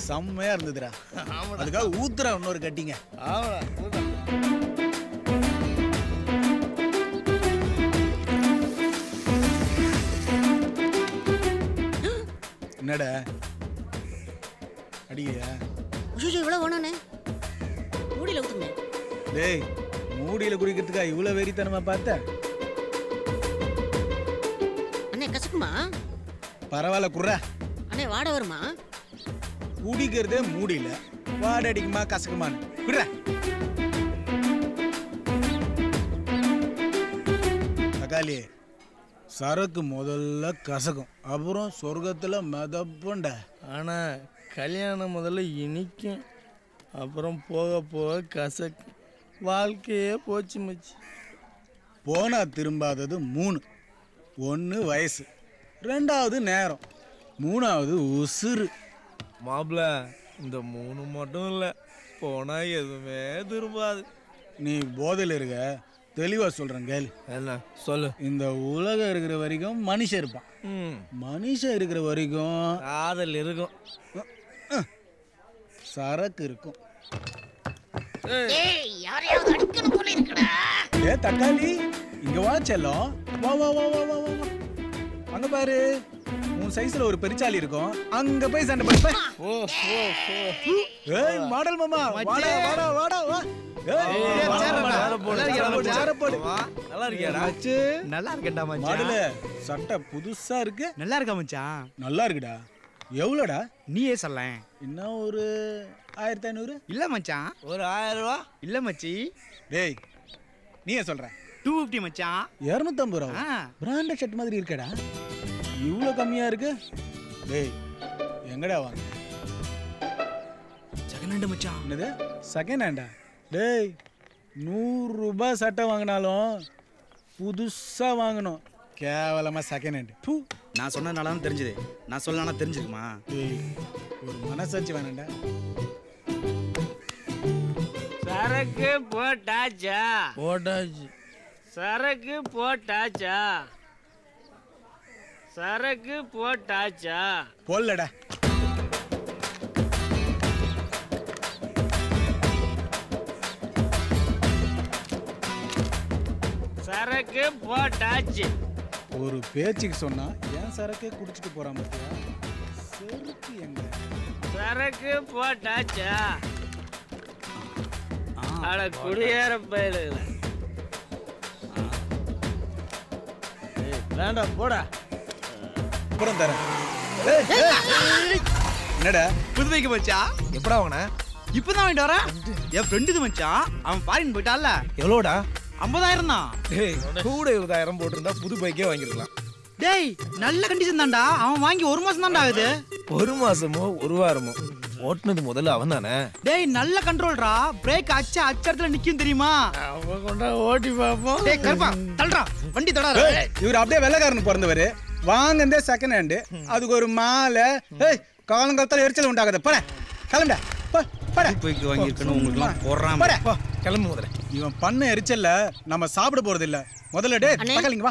செம்மையா இருந்ததுடா அதுக்காக ஊத்துறா இன்னொரு கட்டிங்க ஆமாடா ஊத்தா. என்னடா அடிக்கிறியா ஐயோ இவ்வளோ வேணும்ண்ணே மூடியில் ஊற்றுங்க டேய் மூடியில குடிக்கிறதுக்கா இவ்வளவு வெறித்தனமா பார்த்த அண்ணே கசக்குமா பரவாயில்ல குர்ரா அண்ணே வாட வருமா குடிக்கிறதே மூடியில வாடை அடிக்குமா கசக்குமான்னு குடுறா தக்காளி சரக்கு முதல்ல கசக்கும் அப்புறம் சொர்க்கத்துல மிதப்புண்டா ஆனா கல்யாணம் முதல்ல இனிக்கும் அப்புறம் போக போக கசக்கும் வாழ்க்கையே போச்சு மச்சி போனா திரும்பாதது மூணு ஒன்று வயசு ரெண்டாவது நேரம் மூணாவது உசுறு மாப்பிள இந்த மூணு மட்டும் இல்லை போனா எதுவுமே திரும்பாது நீ போதையில் இருக்க தெளிவாக சொல்கிறேன் கேள் என்ன சொல்லு இந்த உலகம் இருக்கிற வரைக்கும் மனுஷன் இருப்பான் ம் மனுஷன் இருக்கிற வரைக்கும் காதல் இருக்கும் சரக்கு இருக்கும் ஏய் யாரையாவது அடிக்கணும் போல இருக்குடா ஏ தக்காளி இங்க வா செல்லம் வா வா வா வா வா வா வா. அங்க பாரு உன் சைஸ்ல ஒரு பெருச்சாலி இருக்கும் அங்க போய் சண்டை போய் போய். ஓ ஓ ஓ ஏய் மாடல் மாமா வாடா வாடா வாடா வா ஏய், ஏய், வாடா, சேர வாடா. போடு, சேர போடு, சேர போடு. நல்லா இருக்கியாடா நல்லா இருக்கேன்டா மச்சான் மாடலு சட்டை புதுசா இருக்கு நல்லா இருக்கா மச்சான் நல்லா இருக்குடா எவ்வளோடா நீயே சொல்லேன் இன்னும் ஒரு ஆயிரத்தி ஐநூறு இல்ல மச்சான் ஒரு ஆயிரம் ரூபா இல்ல மச்சி டேய் நீயே சொல்ற டூ ஃபிஃப்டி மச்சான் இரநூத்தம்பது ரூபா ஆ பிராண்டட் ஷர்ட் மாதிரி இருக்கடா இவ்வளோ கம்மியா இருக்கு டேய் எங்கடா வாங்க செகண்ட் ஹேண்ட் மச்சான் என்னது செகண்ட் ஹேண்டா டேய் நூறு ரூபாய் சட்டை வாங்கினாலும் புதுசா வாங்கணும் கேவலமா செகண்ட் ஹேண்ட் பூ நான் சொன்னதுனால தான் தெரிஞ்சது நான் சொல்லனா தெரிஞ்சிருக்குமா டேய் ஒரு மனசாட்சி வேணாண்டா சரக்கு போட்டாச்சா போட்டாச்சு சரக்கு போட்டாச்சா சரக்கு போட்டாச்சா போடலடா சரக்கு போட்டாச்சு ஒரு பேச்சுக்கு சொன்னா ஏன் சரக்கே குடிச்சிட்டு போறான் பார்த்தியா செருக்கு எங்க சரக்கு போட்டாச்சா அட குடியேற பயிலுங்கள வேண்டாம் போடா அப்புறம் தரேன் ஏய், ஏய். என்னடா புது பைக்கு மச்சான் எப்படா வாங்கின இப்பதான் வாங்கிட்டு வரேன் என் ஃப்ரெண்டுது மச்சான் அவன் ஃபாரின் போயிட்டான்ல எவ்வளோடா ஐம்பதாயிரம் தான் டேய் கூட இருபதாயிரம் போட்டிருந்தா புது பைக்கே வாங்கிருக்கலாம் டேய் நல்ல கண்டிஷன் தான்டா அவன் வாங்கி ஒரு மாசம் தான்டா ஆகுது ஒரு மாசமோ ஒரு வாரமோ ஓட்டுனது முதல்ல அவன் தானே டேய் நல்ல கண்ட்ரோல்டா பிரேக் அச்ச அச்சத்துல நிக்கும் தெரியுமா அவன் கொண்டா ஓட்டி பார்ப்போம் டேய் கருப்பா தள்ளுடா வண்டி தொடாத ஏய், இவர் அப்படியே வெள்ளைக்காரனுக்கு பிறந்தவர் வாங்கந்தே செகண்ட் ஹேண்டு அதுக்கு ஒரு மாலை ஏய் காலங்காலத்தால எரிச்சல் உண்டாகாத போட கிளம்புடா போ போட பைக்கு வாங்கியிருக்கணும் உங்களுக்குலாம் போடுறான் போட போ கிளம்பு முதல்ல இவன் பண்ண எரிச்சல்ல நம்ம சாப்பிட போறது இல்ல முதல்ல டே அண்ணே. தக்காளிங்க வா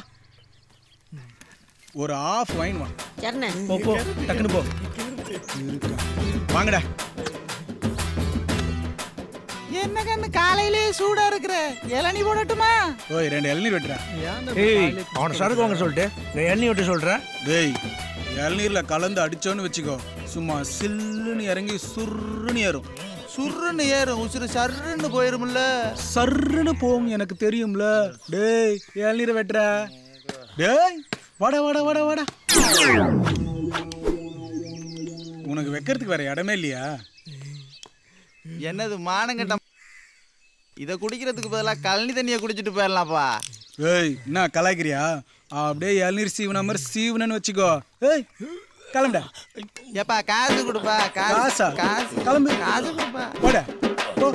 ஒரு ஆஃப் வைன் வா சரிண்ணே போ போ டக்குன்னு போ இருக்கா. வாங்கடா என்ன கண்ணு காலையிலே சூடா இருக்கிற இளநீ போடட்டுமா ஓய் ரெண்டு இளநீர் வெட்டுறா ஏய் அவனை சரக்கு வாங்க சொல்லிட்டு நான் எண்ணெய் விட்டு சொல்றேன் டேய் இளநீர்ல கலந்து அடிச்சோன்னு வச்சுக்கோ சும்மா சில்லுன்னு இறங்கி சுர்ருன்னு ஏறும் சுருன்னு ஏறும் உசுறு சர்ருன்னு போயிரும்ல சர்ருன்னு போகும் எனக்கு தெரியும்ல டேய் இளநீரை வெட்டுறா டேய் வாடா வாடா வாடா வாடா உனக்கு வைக்கிறதுக்கு வேற இடமே இல்லையா என்னது மானங்கட்டம் இத குடிக்கிறதுக்கு பதிலா கழனி தண்ணியை குடிச்சிட்டு போயிடலாம்ப்பா ஏய் என்ன கலாய்க்கிறியா அப்படியே இளநீர் சீவன மாதிரி சீவனன்னு வச்சுக்கோ ஏய் கிளம்புடா ஏப்பா காசு கொடுப்பா காசா? காசு காசு கிளம்பு. காசு கொடுப்பா போட போ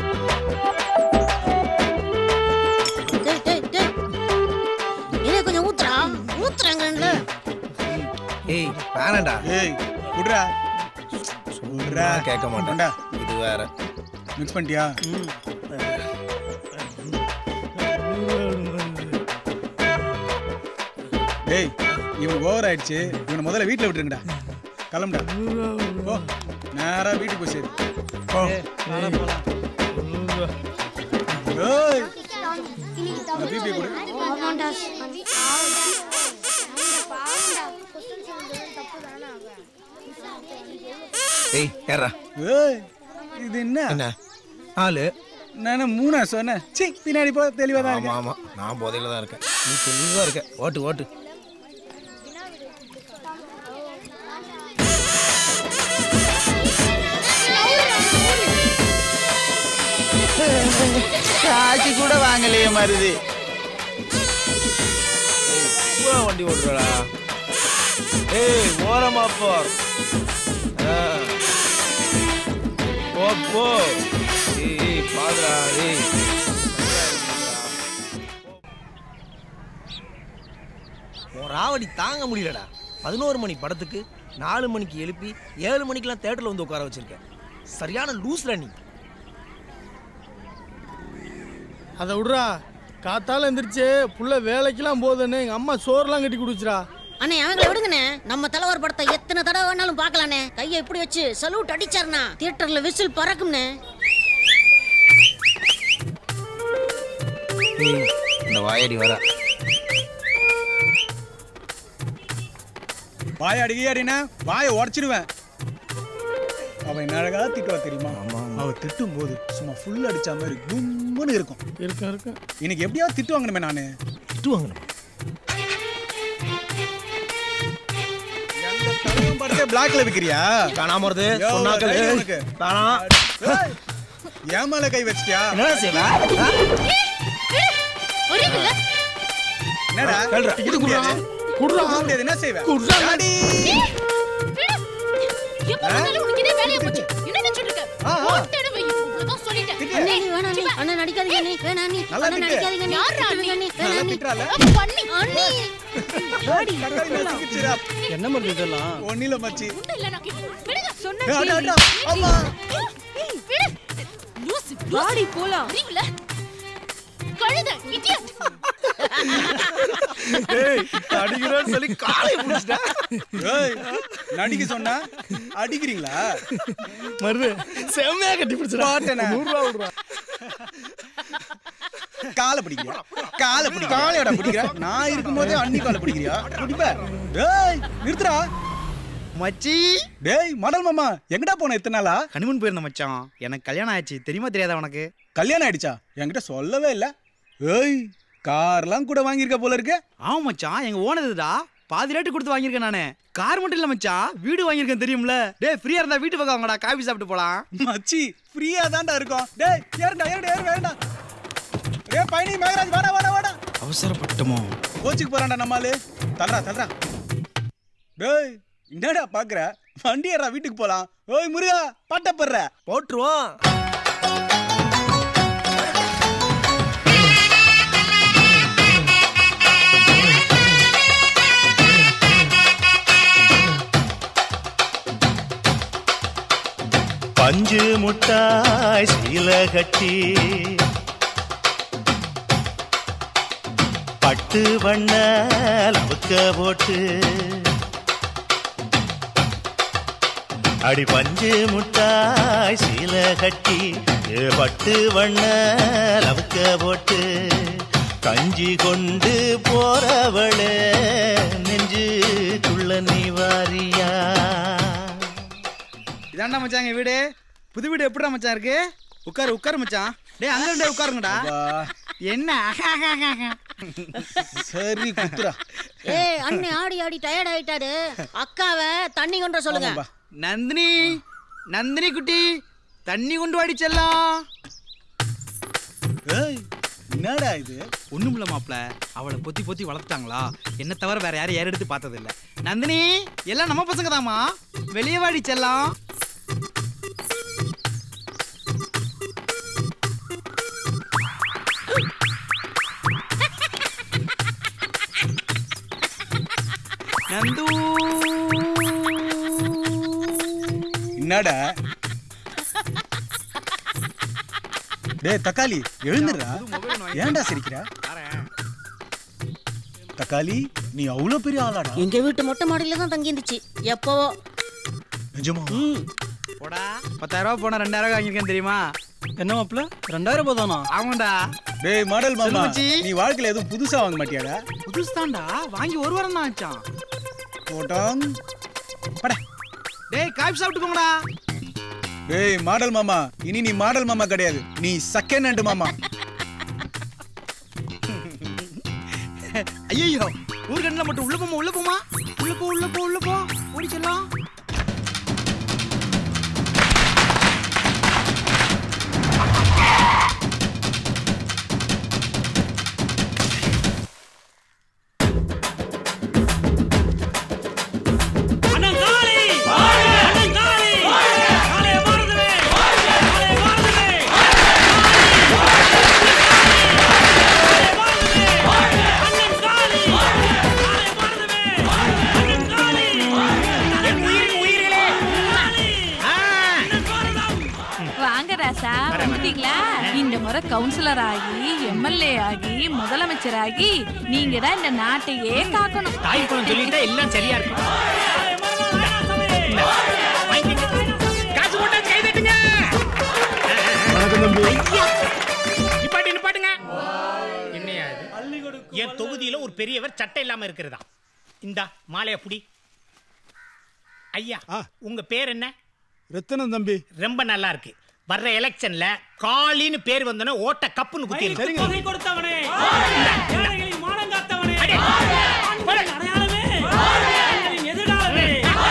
டேய் டேய் டேய் இதே கொஞ்சம் ஊத்துறா ஊத்துறாங்கல்ல ஏய் வேணாண்டா ஏய் விட்றா விட்றா கேட்க மாட்டேன் கொண்டா இது வேற மிக்ஸ் பண்ணிட்டியா டேய் இவன் ஓவர் ஆயிடுச்சு இவனை முதல்ல வீட்டில் விட்டுருங்கடா கிளம்புடா ஓ நேரா வீட்டுக்கு போய் சேரு சொல்லுங்க. ஏய் அந்த பிபி கொடு ஏய் ஏறா ஏய் இது என்ன என்ன ஆளு நான் மூணா சொன்னேன் சி பின்னாடி போ தெளிவா தான் ஆமா இருக்கேன் ஆமா நான் போதையில தான் இருக்கேன் நீ தெளிவா இருக்க ஓட்டு ஓட்டு காசு கூட வாங்கலையே மருது பூரா வண்டி ஓட்டுறடா ஏய் ஓரமா போ ஆ. போ போ ஏய் ஏய் பாதுடா ஏய் உன் ராவடி தாங்க முடியலடா பதினோரு மணி படத்துக்கு நாலு மணிக்கு எழுப்பி ஏழு மணிக்கெல்லாம் தேட்டரில் வந்து உட்கார வச்சிருக்கேன் சரியான லூஸ்ல நீ அதை விட்றா காத்தால எந்திரிச்சு புள்ள வேலைக்கெல்லாம் போகுதுன்னு எங்க அம்மா சோறுலாம் கட்டி குடிச்சுடா அண்ணே அவங்கள விடுங்கண்ணே நம்ம தலைவர் படத்தை எத்தனை தடவை வேணாலும் பார்க்கலாண்ணே கையை இப்படி வச்சு சல்யூட் அடிச்சாருண்ணா தியேட்டர்ல விசில் பறக்கும்ண்ணே ஏய், இந்த வாயடி வர வாய அடிக்கையாடினா வாயை உடச்சிடுவேன் அவன் என்ன அழகா திட்டுவா தெரியுமா அவ திட்டும் போது சும்மா ஃபுல் அடிச்ச மாதிரி கும்முன்னு இருக்கும் இருக்கேன் இருக்கேன் இன்னைக்கு எப்படியாவது திட்டு வாங்கணுமே நானு திட்டுவாங்க எங்க தலைவன் படத்தை பிளாக்ல விக்கிறியா காணாம வருது யோ, சொன்னாக்கள் தைரியம் உனக்கு. வேணாம் ஏய், என் மேல கை வச்சிட்டியா என்னடா செய்வ என்னடா கல்றா. இது முடியாது குடுறா இது முடியாது என்ன செய்வ குடுறா. டாடி. ஆ, ஆ. திட்டு. அண்ணே நீ வேணாம் நீ அண்ணன் நடிக்காதீங்க நீ வேணாம் நீ நல்லா அண்ணன் திட்டு. நடிக்காதீங்க நீ திட்டுவீங்க நீ நல்லா வேணாம் நீ திட்டுறால? அண்ணி தக்காளி நசுக்கிச்சுடா. என்ன மருந்து இதெல்லாம் ஒண்ணில மச்சி சொன்ன ஏய், அடா, அடா. அம்மா. வாடி போலாம் கழுத இடியட் அடிக்கிறோன்னு சொல்லி காலை பிடிச்சிட்டா ஏய், நடிக்க சொன்னா அடிக்கிறீங்களா மருது செம்மையா கட்டி பிடிச்சிடா பாட்டேனே. நூறுரூவா விடுறா காலை பிடிக்கிறியா காலை பிடி காலையோட பிடிக்கிற நான் இருக்கும்போது அண்ணி காலை பிடிக்கிறியா பிடிப்ப டேய் நிறுத்துடா மச்சி டேய் மடல் மாமா எங்கடா போன இத்தனை நாளா ஹனிமூன் போயிருந்த மச்சான் எனக்கு கல்யாணம் ஆயிடுச்சு தெரியுமா தெரியாதா உனக்கு கல்யாணம் ஆயிடுச்சா என்கிட்ட சொல்லவே இல்ல ஏய் கார்லாம் கூட வாங்கியிருக்க போல இருக்கு ஆமா மச்சான் எங்க ஓனதுடா பாதி ரேட்டு கொடுத்து வாங்கியிருக்கேன் நானு கார் மட்டும் இல்ல மச்சான் வீடு வாங்கியிருக்கேன் தெரியும்ல டேய் ஃப்ரீயா இருந்தா வீட்டு பக்கம் வாங்கடா காபி சாப்பிட்டு போலாம் மச்சி ஃப்ரீயா தான்டா இருக்கும் டேய் ஏறுடா ஏறுடா ஏறு வேண்டா டேய் பயணி மேகராஜ் வாடா வாடா வாடா அவசரப்பட்டமோ கோச்சுக்கு போறான்டா நம்மாலு தல்றா தல்றா டேய் என்னடா பாக்குற வண்டி ஏறா வீட்டுக்கு போலாம் ஓய் முருகா பாட்ட போடுற போட்டுருவோம் பஞ்சு முட்டாய் சீல கட்டி பட்டு வண்ண லவுக்க போட்டு அடி பஞ்சு முட்டாய் சீல கட்டி ஏ பட்டு வண்ண லவுக்க போட்டு கஞ்சி கொண்டு போறவளே நெஞ்சுக்குள்ள நீ வாரியா இதாண்டா மச்சான் எங்க வீடு புது வீடு எப்படிடா மச்சான் இருக்கு உட்காரு உட்காரு மச்சான் டேய் அங்க இருந்தே உட்காருங்கடா வா, என்ன சரி குத்துறா ஏய் அண்ணே ஆடி ஆடி டயர்ட் ஆயிட்டாரு அக்காவை தண்ணி கொண்டு வர சொல்லுங்க ஆமாம்பா. நந்தினி நந்தினி குட்டி தண்ணி கொண்டு வாடி செல்லம் ஏய் என்னடா இது ஒண்ணுமில்ல மாப்ள அவளை பொத்தி பொத்தி வளர்த்துட்டாங்களா என்ன தவிர வேற யாரும் ஏற எடுத்து பார்த்தது இல்ல நந்தினி எல்லாம் நம்ம பசங்க தாமா வெளியே வாடி செல்லம் நந்து என்னடா டேய் தக்காளி எழுந்துடுறா ஏன்டா சிரிக்கிற தக்காளி நீ அவ்வளவு பெரிய ஆளாடா எங்க வீட்டு மொட்டை மாடியில தான் தங்கி இருந்துச்சு எப்பவோ நிஜமா போடா பத்தாயிரம் ரூபா போனா ரெண்டாயிரம் ரூபாய் வாங்கியிருக்கேன் தெரியுமா என்ன மாப்பிள்ள ரெண்டாயிரம் ரூபாய் தானா ஆமாண்டா டேய் மாடல் சொல்லு மாமா மச்சி. நீ வாழ்க்கையில எதுவும் புதுசா வாங்க மாட்டியாடா புதுசு தான்டா வாங்கி ஒரு வாரம் தான் ஆச்சான் போட்டோம் பட டேய் காபி சாப்பிட்டு போங்கடா டேய் மாடல் மாமா இனி நீ மாடல் மாமா கிடையாது நீ செகண்ட் ஹேண்ட் மாமா ஐயோ ஊர்கண்ணில் மட்டும் உள்ள போமா உள்ள போமா உள்ள போ உள்ள போ உள்ள போ ஓடிச்சிடலாம் வாங்க ராசா வந்துட்டீங்களா இந்த முறை கவுன்சிலர் ஆகி எம்எல்ஏ ஆகி முதலமைச்சர் ஆகி நீங்க தான் இந்த நாட்டையே காக்கணும் தாய் குளம் சொல்லிட்டா எல்லாம் சரியா இருக்கும் காசு போட்டா கை தட்டுங்க நிப்பாட்டு நிப்பாட்டுங்க என்னையா இது என் தொகுதியில ஒரு பெரியவர் சட்டை இல்லாம இருக்கிறதா இந்தா மாலையா புடி ஐயா உங்க பேர் என்ன ரத்தனம் தம்பி ரொம்ப நல்லா இருக்கு வர்ற எலெக்ஷன்ல காலின்னு பேர் வந்தோன்னே ஓட்ட கப்புன்னு குத்தி இருக்கு தொகை கொடுத்தவனே ஏழைகளின் மானம் காத்தவனே அடே, போடு. அடையாளமே எங்களின் எதிர்காலமே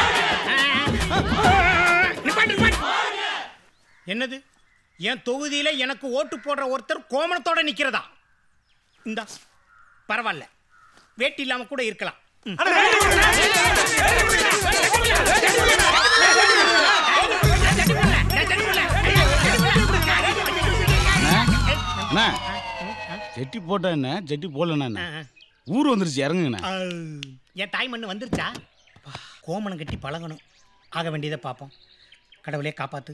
நிப்பாட்டு, நிப்பாட்டு. என்னது என் தொகுதியில எனக்கு ஓட்டு போடுற ஒருத்தர் கோமணத்தோட நிக்கிறதா இந்தா பரவாயில்ல வேட்டி இல்லாம கூட இருக்கலாம் ம். அண்ணா ஜெட்டி போட்டா என்ன ஜெட்டி போடலண்ணா என்ன ஊர் வந்துருச்சு இறங்குங்கண்ணா ஆ, என் தாய் மண்ணு வந்துருச்சா கோமணம் கட்டி பழகணும் ஆக வேண்டியதை பார்ப்போம் கடவுளே காப்பாத்து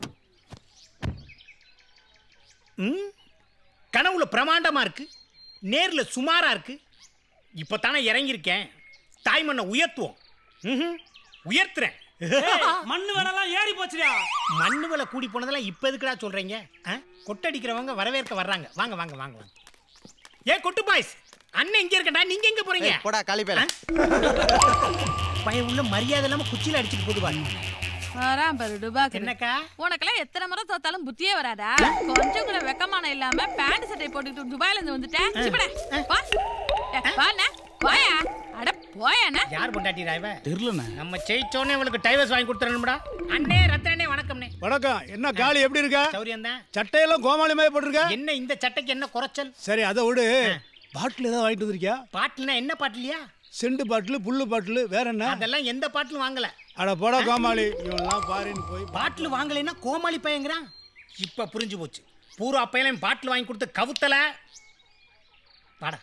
ம் கனவுல பிரமாண்டமா இருக்கு நேர்ல சுமாரா இருக்கு இப்போ தானே இறங்கியிருக்கேன் தாய் மண்ணை உயர்த்துவோம் ம்ஹும். உயர்த்துறேன் மண்ணு வரலாம் ஏறி போச்சுடா மண்ணு விலை கூடி போனதெல்லாம் இப்போ எதுக்குடா சொல்றீங்க ஆ? கொட்டடிக்கிறவங்க வரவேற்க வர்றாங்க வாங்க வாங்க வாங்க வாங்க ஏன் கொட்டு பாய்ஸ் அண்ணன் இங்க இருக்கடா நீங்க எங்க போறீங்க போடா காலி பேர பையன் உள்ள மரியாதை இல்லாம குச்சியில அடிச்சுட்டு போடுவாங்க வரான் பாரு டுபாக்கு என்னக்கா உனக்கெல்லாம் எத்தனை முறை தோத்தாலும் புத்தியே வராதா கொஞ்சம் கூட வெக்கமான இல்லாம பேண்ட் சட்டை போட்டுக்கிட்டு துபாயில இருந்து வந்துட்டேன் சிப்படா வா ஏ, வாண்ணே போயா அட போயாண்ணே யார் பொண்டாட்டி ராய்வ தெரியலண்ணா நம்ம ஜெயிச்சோன்னே இவளுக்கு டைவர்ஸ் வாங்கி கொடுத்துறணும்டா அண்ணே ரத்தனே வணக்கம்ண்ணே வணக்கம் என்ன காலி எப்படி இருக்க சௌரியம் தான் சட்டையெல்லாம் கோமாளி மாதிரி போட்டிருக்க என்ன இந்த சட்டைக்கு என்ன குறைச்சல் சரி அதை விடு பாட்டில் ஏதாவது வாங்கிட்டு வந்திருக்கியா பாட்டில்னா என்ன பாட்டிலியா செண்டு பாட்டில் புல்லு பாட்டில் வேற என்ன அதெல்லாம் எந்த பாட்டிலும் வாங்கல அட போடா கோமாளி இவன்லாம் பாருன்னு போய் பாட்டில் வாங்கலைன்னா கோமாளி பையங்கிறான் இப்ப புரிஞ்சு போச்சு பூரா பையனையும் பாட்டில் வாங்கி கொடுத்து கவுத்தல பாடா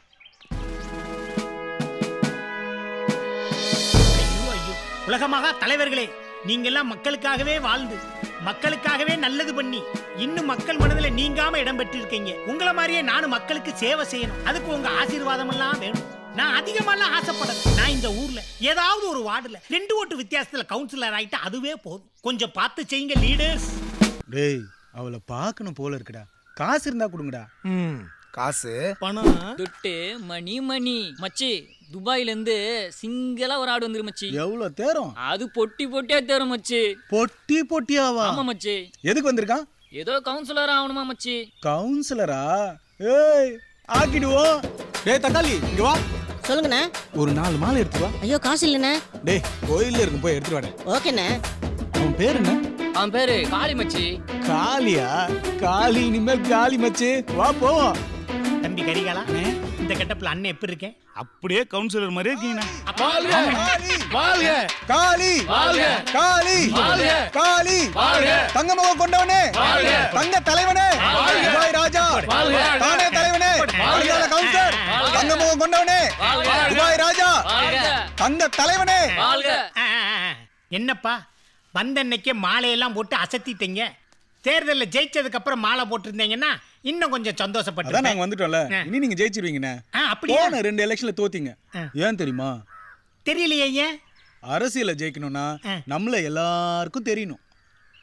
ஐயோ ஐயோ உலகமாக தலைவர்களே நீங்க எல்லாம் மக்களுக்காகவே வாழ்ந்து மக்களுக்காகவே நல்லது பண்ணி இன்னும் மக்கள் மனதில் நீங்காம இடம் பெற்றிருக்கீங்க உங்களை மாதிரியே நானும் மக்களுக்கு சேவை செய்யணும் அதுக்கு உங்க ஆசீர்வாதம் எல்லாம் வேணும் நான் அதிகமாலாம் ஆசைப்படல நான் இந்த ஊர்ல ஏதாவது ஒரு வார்டுல ரெண்டு ஓட்டு வித்தியாசத்துல கவுன்சிலர் ஆயிட்டா அதுவே போதும் கொஞ்சம் பார்த்து செய்யுங்க லீடர்ஸ் டேய் அவளை பார்க்கணும் போல இருக்குடா காசு இருந்தா கொடுங்கடா ம் காசு பணம் துட்டு மணி மணி மச்சி துபாயில இருந்து சிங்கிளா ஒரு ஆடு வந்துரு மச்சி எவ்வளவு தேரும் அது பொட்டி பொட்டியா தேரும் மச்சி பொட்டி பொட்டியாவா ஆமா மச்சி எதுக்கு வந்திருக்கான் ஏதோ கவுன்சிலர் ஆகணுமா மச்சி கவுன்சிலரா ஏய் ஆக்கிடுவோம் டேய் தக்காளி இங்க வா சொல்லுங்கண்ணே ஒரு நாலு மாலை எடுத்து வா ஐயோ காசு இல்லைண்ணே டேய் கோயில்ல இருக்கும் போய் எடுத்துட்டு வாடா ஓகேண்ணே உன் பேர் என்ன அவன் பேரு காளி மச்சி காளியா காளி இனிமேல் காளி மச்சு வா போவோம் தம்பி கரிகாலா இந்த கெட்டப்ல அண்ணன் எப்படி இருக்கேன் அப்படியே கவுன்சிலர் மாதிரியே இருக்கீங்கண்ணா வாழ்க காளி வாழ்க! காளி வாழ்க! காளி வாழ்க! தங்க முகம் கொண்டவனே வாழ்க! தங்க தலைவனே வாழ்க! துபாய் ராஜா வாழ்க! தானே தலைவனே வருங்கால கவுன்சிலர் தங்க முகம் கொண்டவனே துபாய் ராஜா தங்க தலைவனே ஆ, ஆ, ஆ. என்னப்பா வந்த அன்னைக்கே மாலையெல்லாம் போட்டு அசத்திட்டீங்க தேர்தலில் ஜெயிச்சதுக்கு அப்புறம் மாலை போட்டிருந்தீங்கன்னா இன்னும் கொஞ்சம் அதான் சந்தோஷப்பட்டு நாங்க வந்துட்டோம்ல இனி நீங்க ஜெயிச்சிருவீங்கண்ணே ஆ, அப்படியா? போன ரெண்டு எலெக்ஷன்ல தோத்தீங்க ஏன் தெரியுமா தெரியலையே ஏன் அரசியல ஜெயிக்கணும்னா நம்மள எல்லாருக்கும் தெரியணும்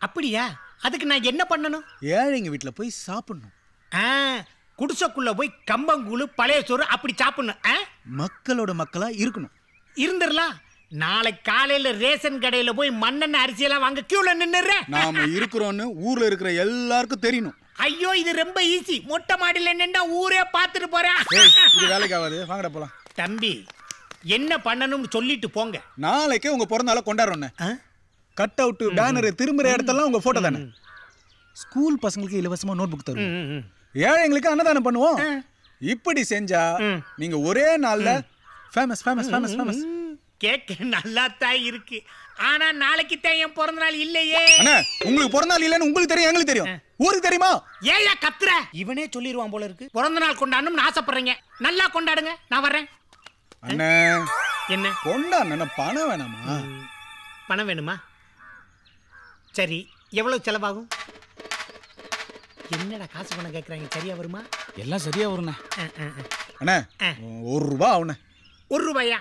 அப்படியா அதுக்கு நான் என்ன பண்ணணும் ஏழைங்க வீட்டுல போய் சாப்பிடணும் ஆ குடிசைக்குள்ள போய் கம்பங்கூழு பழைய சோறு அப்படி சாப்பிடணும் ஆ மக்களோட மக்களா இருக்கணும் இருந்துடலாம் நாளை காலையில ரேஷன் கடையில போய் மண்ணெண்ணெய் அரிசியெல்லாம் வாங்க கியூல நின்னுறேன் நாம இருக்கிறோன்னு ஊர்ல இருக்கிற எல்லாருக்கும் தெரியணும் ஐயோ இது ரொம்ப ஈஸி மொட்டை மாடியில நின்னா ஊரே பார்த்துட்டு போறேன் ஏய், இது வேலைக்கு ஆகாது வாங்கடா போலாம் தம்பி என்ன பண்ணணும்னு சொல்லிட்டு போங்க நாளைக்கே உங்க பிறந்த நாளை கொண்டாடுறோம் கட் அவுட் பேனர் திரும்புற இடத்தெல்லாம் உங்க போட்டோ தானே ஸ்கூல் பசங்களுக்கு இலவசமா நோட் புக் தருவோம் ஏழைங்களுக்கு அன்னதானம் பண்ணுவோம் இப்படி செஞ்சா நீங்க ஒரே நாள்ல ஃபேமஸ் ஃபேமஸ் ஃபேமஸ் ஃபேமஸ் கேட்க நல்லா தான் இருக்கு ஆனா நாளைக்கு தான் என் பிறந்த நாள் இல்லையே அண்ணா உங்களுக்கு பிறந்த நாள் இல்லைன்னு உங்களுக்கு தெரியும் எங்களுக்கு தெரியும் ஊருக்கு தெரியுமா ஏயா கத்துற இவனே சொல்லிடுவான் போல இருக்கு பிறந்த நாள் கொண்டாடணும்னு ஆசைப்படுறீங்க நல்லா கொண்டாடுங்க நான் வர்றேன் அண்ணே என்ன கொண்டாண்ண பணம் வேணாமா பணம் வேணுமா சரி எவ்வளவு செலவாகும் என்னடா காசு பணம் கேட்குறாங்க சரியா வருமா எல்லாம் சரியா வருண்ணே அஹ், அஹ், அஹ். அண்ணே ஒரு ரூபா ஆகுண்ணே ஒரு ரூபாயா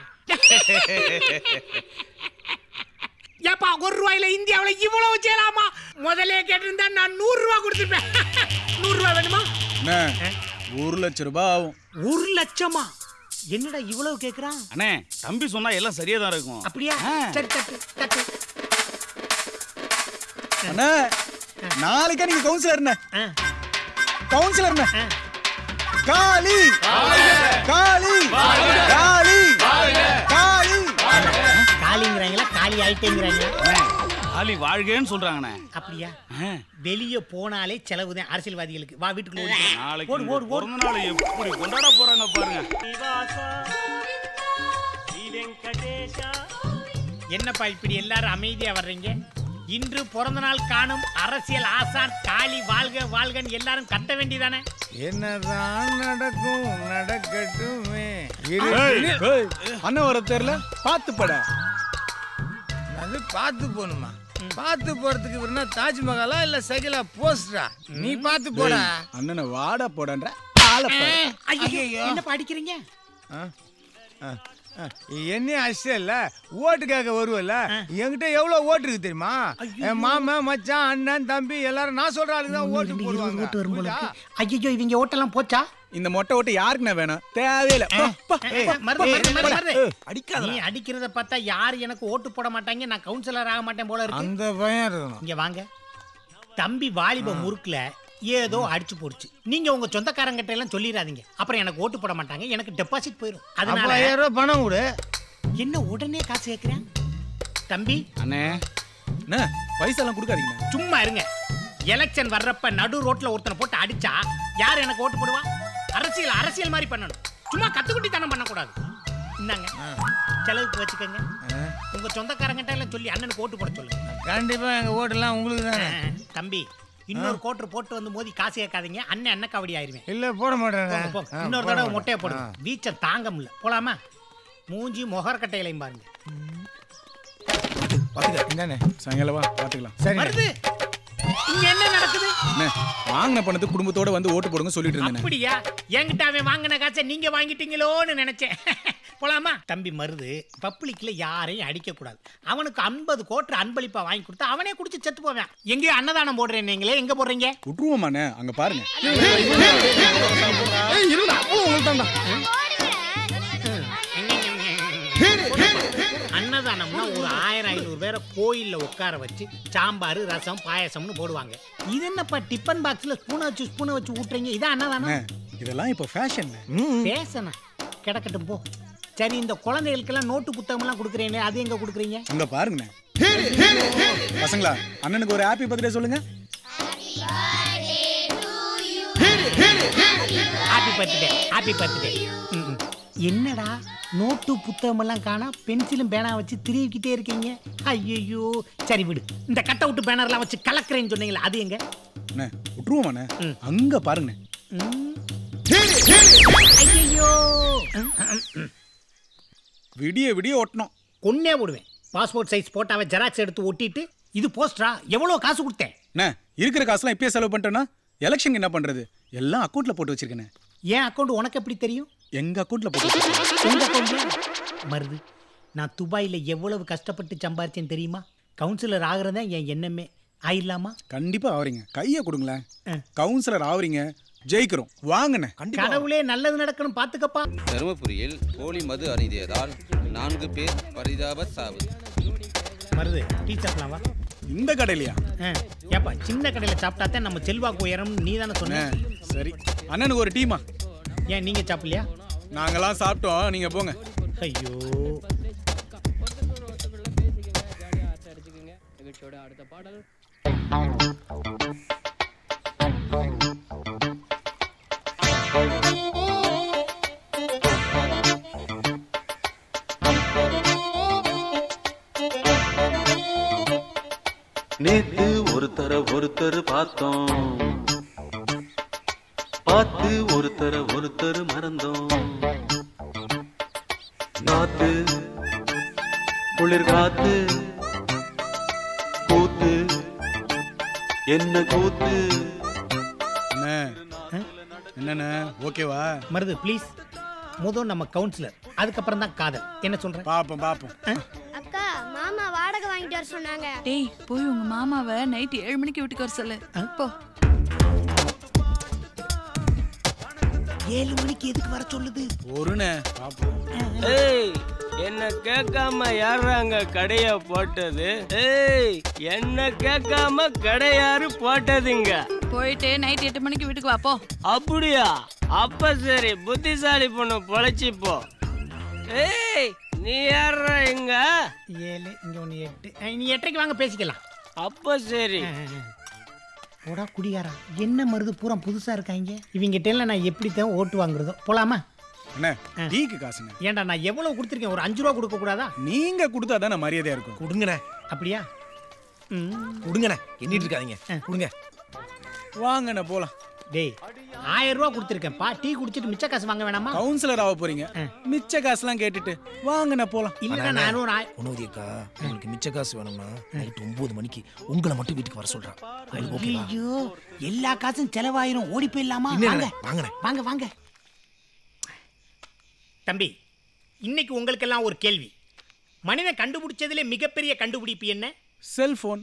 ஏப்பா ஒரு ரூபாயில இந்தியாவுல இவ்வளவு செய்யலாமா முதல்ல கேட்டிருந்தா நான் நூறு ரூபாய் கொடுத்துருப்பேன் நூறு ரூபாய் வேணுமா அண்ணே ஒரு லட்சம் ரூபாய் ஆகும் ஒரு லட்சமா என்னடா இவ்வளவு கேக்குறான் அண்ணே தம்பி சொன்னா எல்லாம் சரியா தான் இருக்கும் அப்படியா சரி தட்டு தட்டு அண்ணே நாளைக்கே நீங்க கவுன்சிலர்ண்ணே கவுன்சிலர்ண்ணே காளி காளி காளி காளி காலிங்கிறாங்களா காலி ஆயிட்டேங்கிறாங்களா ஆலி வாழ்கேன்னு சொல்றாங்கண்ணே அப்படியா வெளிய போனாலே செலவு தான் அரசியல்வாதிகளுக்கு வா வீட்டுக்குள்ள ஓடி போ. நாளைக்கு ஓடு உங்க ஓடு ஓடு பிறந்த நாள் எப்படி கொண்டாட போறாங்க பாருங்க என்னப்பா இப்படி எல்லாரும் அமைதியா வர்றீங்க இன்று பிறந்த நாள் காணும் அரசியல் ஆசான் காளி வாழ்க வாழ்கன்னு எல்லாரும் கத்த வேண்டியதானே என்னதான் நடக்கும் நடக்கட்டுமே ஏய், ஏய், அண்ணன் வர தெரியல பார்த்து பட அது பார்த்து போகணுமா பார்த்து போறதுக்கு வேணா தாஜ்மஹாலா இல்ல சகிலா போஸ்டா நீ பார்த்து போடா அண்ணனை வாடா போடன்ற ஆளை பாரு. ஐயோ என்ன படிக்கிறீங்க என்ன அஷ்டம் இல்ல ஓட்டு கேட்க வருவல்ல என்கிட்ட எவ்வளவு ஓட்டு இருக்கு தெரியுமா என் மாமன் மச்சான் அண்ணன் தம்பி எல்லாரும் நான் சொல்ற ஆளுக்கு தான் ஓட்டு போடுவாங்க புரியுதா? ஐயோ இவங்க ஓட்டெல்லாம் போச்சா இந்த மொட்டை ஓட்டு யாருக்குண்ணே வேணும் தேவையில்ல போ, போ, ஏய், போ, மருது, போ, மருது, மருது, மருது. அடிக்காதடா. நீ அடிக்கிறத பார்த்தா யாரு எனக்கு ஓட்டு போட மாட்டாங்க நான் கவுன்சிலர் ஆக மாட்டேன் போல இருக்கு அந்த பயம் இருக்கணும் இங்க வாங்க தம்பி வாலிப முறுக்குல ஏதோ அடிச்சு போடுச்சு நீங்க உங்க சொந்தக்காரங்கிட்ட எல்லாம் சொல்லிடாதீங்க அப்புறம் எனக்கு ஓட்டு போட மாட்டாங்க எனக்கு டெபாசிட் போயிடும் அப்ப அதனால ஐயாயிரம் ரூபாய் பணம் கொடு என்ன உடனே காசு கேக்குறேன் தம்பி அண்ணே அண்ணே பைசெல்லாம் கொடுக்காதீங்க சும்மா இருங்க எலெக்ஷன் வர்றப்ப நடு ரோட்ல ஒருத்தனை போட்டு அடிச்சா யார் எனக்கு ஓட்டு போடுவா அரசியல் அரசியல் மாதிரி பண்ணணும் சும்மா கத்துக்குட்டி தனம் பண்ணக்கூடாது இந்தாங்க செலவுக்கு வச்சுக்கோங்க உங்க சொந்தக்காரங்கிட்ட எல்லாம் சொல்லி அண்ணனுக்கு ஓட்டு போட சொல்லுங்க கண்டிப்பா எங்க ஓட்டெல்லாம் உங்களுக்கு தானே தம்பி இன்னொரு கோட்டர் போட்டு வந்து மோதி காசு கேட்காதீங்க அண்ணன் அண்ணன் கபடி ஆயிருவேன் இல்ல போட மாட்டேன் போங்க, போங்க. இன்னொரு தடவை மொட்டையை போடுங்க வீச்சம் தாங்க முடியல போலாமா மூஞ்சி முகர்கட்டையிலையும் பாருங்க என்னண்ணே சாயங்காலம் வா பாத்துக்கலாம் சரி வருது இங்க என்ன நடக்குது அண்ணே வாங்கின பணத்துக்கு குடும்பத்தோட வந்து ஓட்டு போடுங்க சொல்லிட்டு இருந்தேன் அப்படியா என்கிட்ட அவன் வாங்கின காசை நீங்க வாங்கிட்டீங்களோன்னு நினைச்சேன் போலாமா தம்பி மருது பப்ளிக்ல யாரையும் அடிக்க கூடாது அவனுக்கு ஐம்பது கோட்டு அன்பளிப்பா வாங்கி கொடுத்தா அவனே குடிச்சு செத்து போவான் எங்கேயோ அன்னதானம் போடுறேன் நீங்களே எங்க போடுறீங்க விட்டுருவோமாண்ணே அங்க பாருங்க அன்னதானம்னா ஒரு ஆயிரம் ஐநூறு பேரை கோயில்ல உட்கார வச்சு சாம்பார் ரசம் பாயசம்னு போடுவாங்க இது என்னப்பா டிஃபன் பாக்ஸ்ல ஸ்பூனை வச்சு ஸ்பூனை வச்சு ஊட்டுறீங்க இதான் அண்ணே, அன்னதானம் இதெல்லாம் இப்போ ஃபேஷன் பேசணும் கிடக்கட்டும் போ சரி இந்த குழந்தைகளுக்கெல்லாம் நோட்டு புத்தகம்லாம் கொடுக்குறீங்களே அது எங்க கொடுக்குறீங்க அங்க பாருங்கண்ணே பசங்களா அண்ணனுக்கு ஒரு ஹாப்பி பர்த்டே சொல்லுங்க ஹாப்பி பர்த்டே ஹாப்பி பர்த்டே என்னடா நோட்டு புத்தகம் எல்லாம் காணா பென்சிலும் பேனா வச்சு திருவிக்கிட்டே இருக்கீங்க ஐயோ சரி விடு இந்த கட் அவுட் பேனர்லாம் வச்சு கலக்குறேன்னு சொன்னீங்களா அது எங்க அண்ணே விட்டுருவோமாண்ணே அங்க பாருங்கண்ணே ஐயோ விடிய விடிய ஒட்டணும் கொன்னே போடுவேன் பாஸ்போர்ட் சைஸ் போட்டாவை ஜெராக்ஸ் எடுத்து ஒட்டிட்டு இது போஸ்டரா எவ்வளவு காசு கொடுத்தேன் அண்ணே இருக்கிற காசுலாம் இப்பயே செலவு பண்ணிட்டேன்னா எலெக்ஷன் என்ன பண்றது எல்லாம் அக்கௌண்ட்ல போட்டு வச்சிருக்கேனே என் அக்கௌண்ட் உனக்கு எப்படி தெரியும் எங்க அக்கௌண்ட்ல போட்டு வச்சிருக்கேன் உங்க அக்கௌண்ட்ல மருது நான் துபாயில எவ்வளவு கஷ்டப்பட்டு சம்பாரிச்சேன்னு தெரியுமா கவுன்சிலர் ஆகிறதா என் எண்ணமே ஆயிடலாமா கண்டிப்பா ஆவறீங்க கையை கொடுங்களேன் கவுன்சிலர் ஆவறீங்க ஜெயிக்கிறோம் வாங்கண்ணே கடவுளே நல்லது நடக்கணும் பாத்துக்கப்பா தருமபுரியில் போலி மது அருந்தியதால் நான்கு பேர் பரிதாப சாவு மருது டீ சாப்பிடலாம் வா இந்த கடையிலையா ஆ, ஏப்பா சின்ன கடையில சாப்பிட்டா தான் நம்ம செல்வாக்கு உயரம் நீ தானே சொன்ன சரி அண்ணனுக்கு ஒரு டீமா ஏன் நீங்க சாப்பிடலையா நாங்கெல்லாம் சாப்பிட்டோம் நீங்க போங்க ஐயோ அடுத்த பாடல் நேத்து ஒருத்தர ஒருத்தர் பார்த்தோம் பார்த்து ஒருத்தர ஒருத்தர் மறந்தோம் காத்து குளிர் காத்து கூத்து என்ன கூத்து அண்ணே என்னண்ணே ஓகேவா மருது ப்ளீஸ் முதல் நம்ம கவுன்சிலர் அதுக்கப்புறம் தான் காதல் என்ன சொல்ற பாப்போம் பாப்போம் அக்கா மாமா வாடகை வாங்கிட்டு வர சொன்னாங்க டேய் போய் உங்க மாமாவை நைட் ஏழு மணிக்கு வீட்டுக்கு வர சொல்லு போ ஏழு மணிக்கு எதுக்கு வர சொல்லுது ஒருண்ணே பாப்போம் ஏய் என்ன கேட்காம யாராங்க கடைய போட்டது ஏய் என்ன கேட்காம கடை யாரு போட்டதுங்க போயிட்டு நைட் எட்டு மணிக்கு வீட்டுக்கு வா போ அப்படியா அப்ப சரி புத்திசாலி பொண்ணு பொழைச்சி போ ஏய் நீ யாரா இங்க ஏழு இங்க ஒன்று எட்டு அஹ், நீ எட்டரைக்கு வாங்க பேசிக்கலாம் அப்ப சரி போடா குடிகாரா என்ன மருது பூரா புதுசா இருக்காங்க இவங்கிட்ட எல்லாம் நான் எப்படி தான் ஓட்டு வாங்குறதோ போலாமா அண்ணே டீக்கு காசுங்க ஏன்டா நான் எவ்வளவு கொடுத்துருக்கேன் ஒரு அஞ்சு ரூபா கொடுக்க கூடாதா நீங்க கொடுத்தா தானே மரியாதையா இருக்கும் கொடுங்கண்ணே அப்படியா கொடுங்கண்ணே எண்ணிட்டு இருக்காதீங்க கொடுங்க வாங்கண்ணே போலாம் டேய் ஆயிரம் ரூபா கொடுத்துருக்கேன் பா டீ குடிச்சிட்டு மிச்ச காசு வாங்க வேணாமா கவுன்சிலர் ஆக போறீங்க மிச்ச காசுலாம் கேட்டுட்டு வாங்கண்ணே போலாம் இல்லடா நானும் ஒரு ஆய- உணவுதி அக்கா உங்களுக்கு மிச்ச காசு வேணும்னா நைட் ஒன்பது மணிக்கு உங்களை மட்டும் வீட்டுக்கு வர சொல்றேன் உங்களுக்கு ஓகேவா ஐயோ எல்லா காசும் செலவாயிரும் ஓடி போயிடலாமா இல்ல, வாங்க இல்ல, வாங்கண்ணே. வாங்க வாங்க தம்பி இன்னைக்கு உங்களுக்கெல்லாம் ஒரு கேள்வி மனிதன் கண்டுபிடிச்சதுல மிகப்பெரிய கண்டுபிடிப்பு என்ன செல்போன்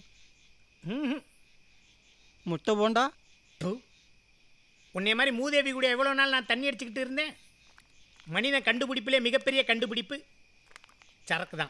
முட்டை போண்டா உன்னைய மாதிரி மூதேவி கூட எவ்வளோ நாள் நான் தண்ணி அடிச்சுக்கிட்டு இருந்தேன் மனிதன் கண்டுபிடிப்பிலே மிகப்பெரிய கண்டுபிடிப்பு சரக்கு தான்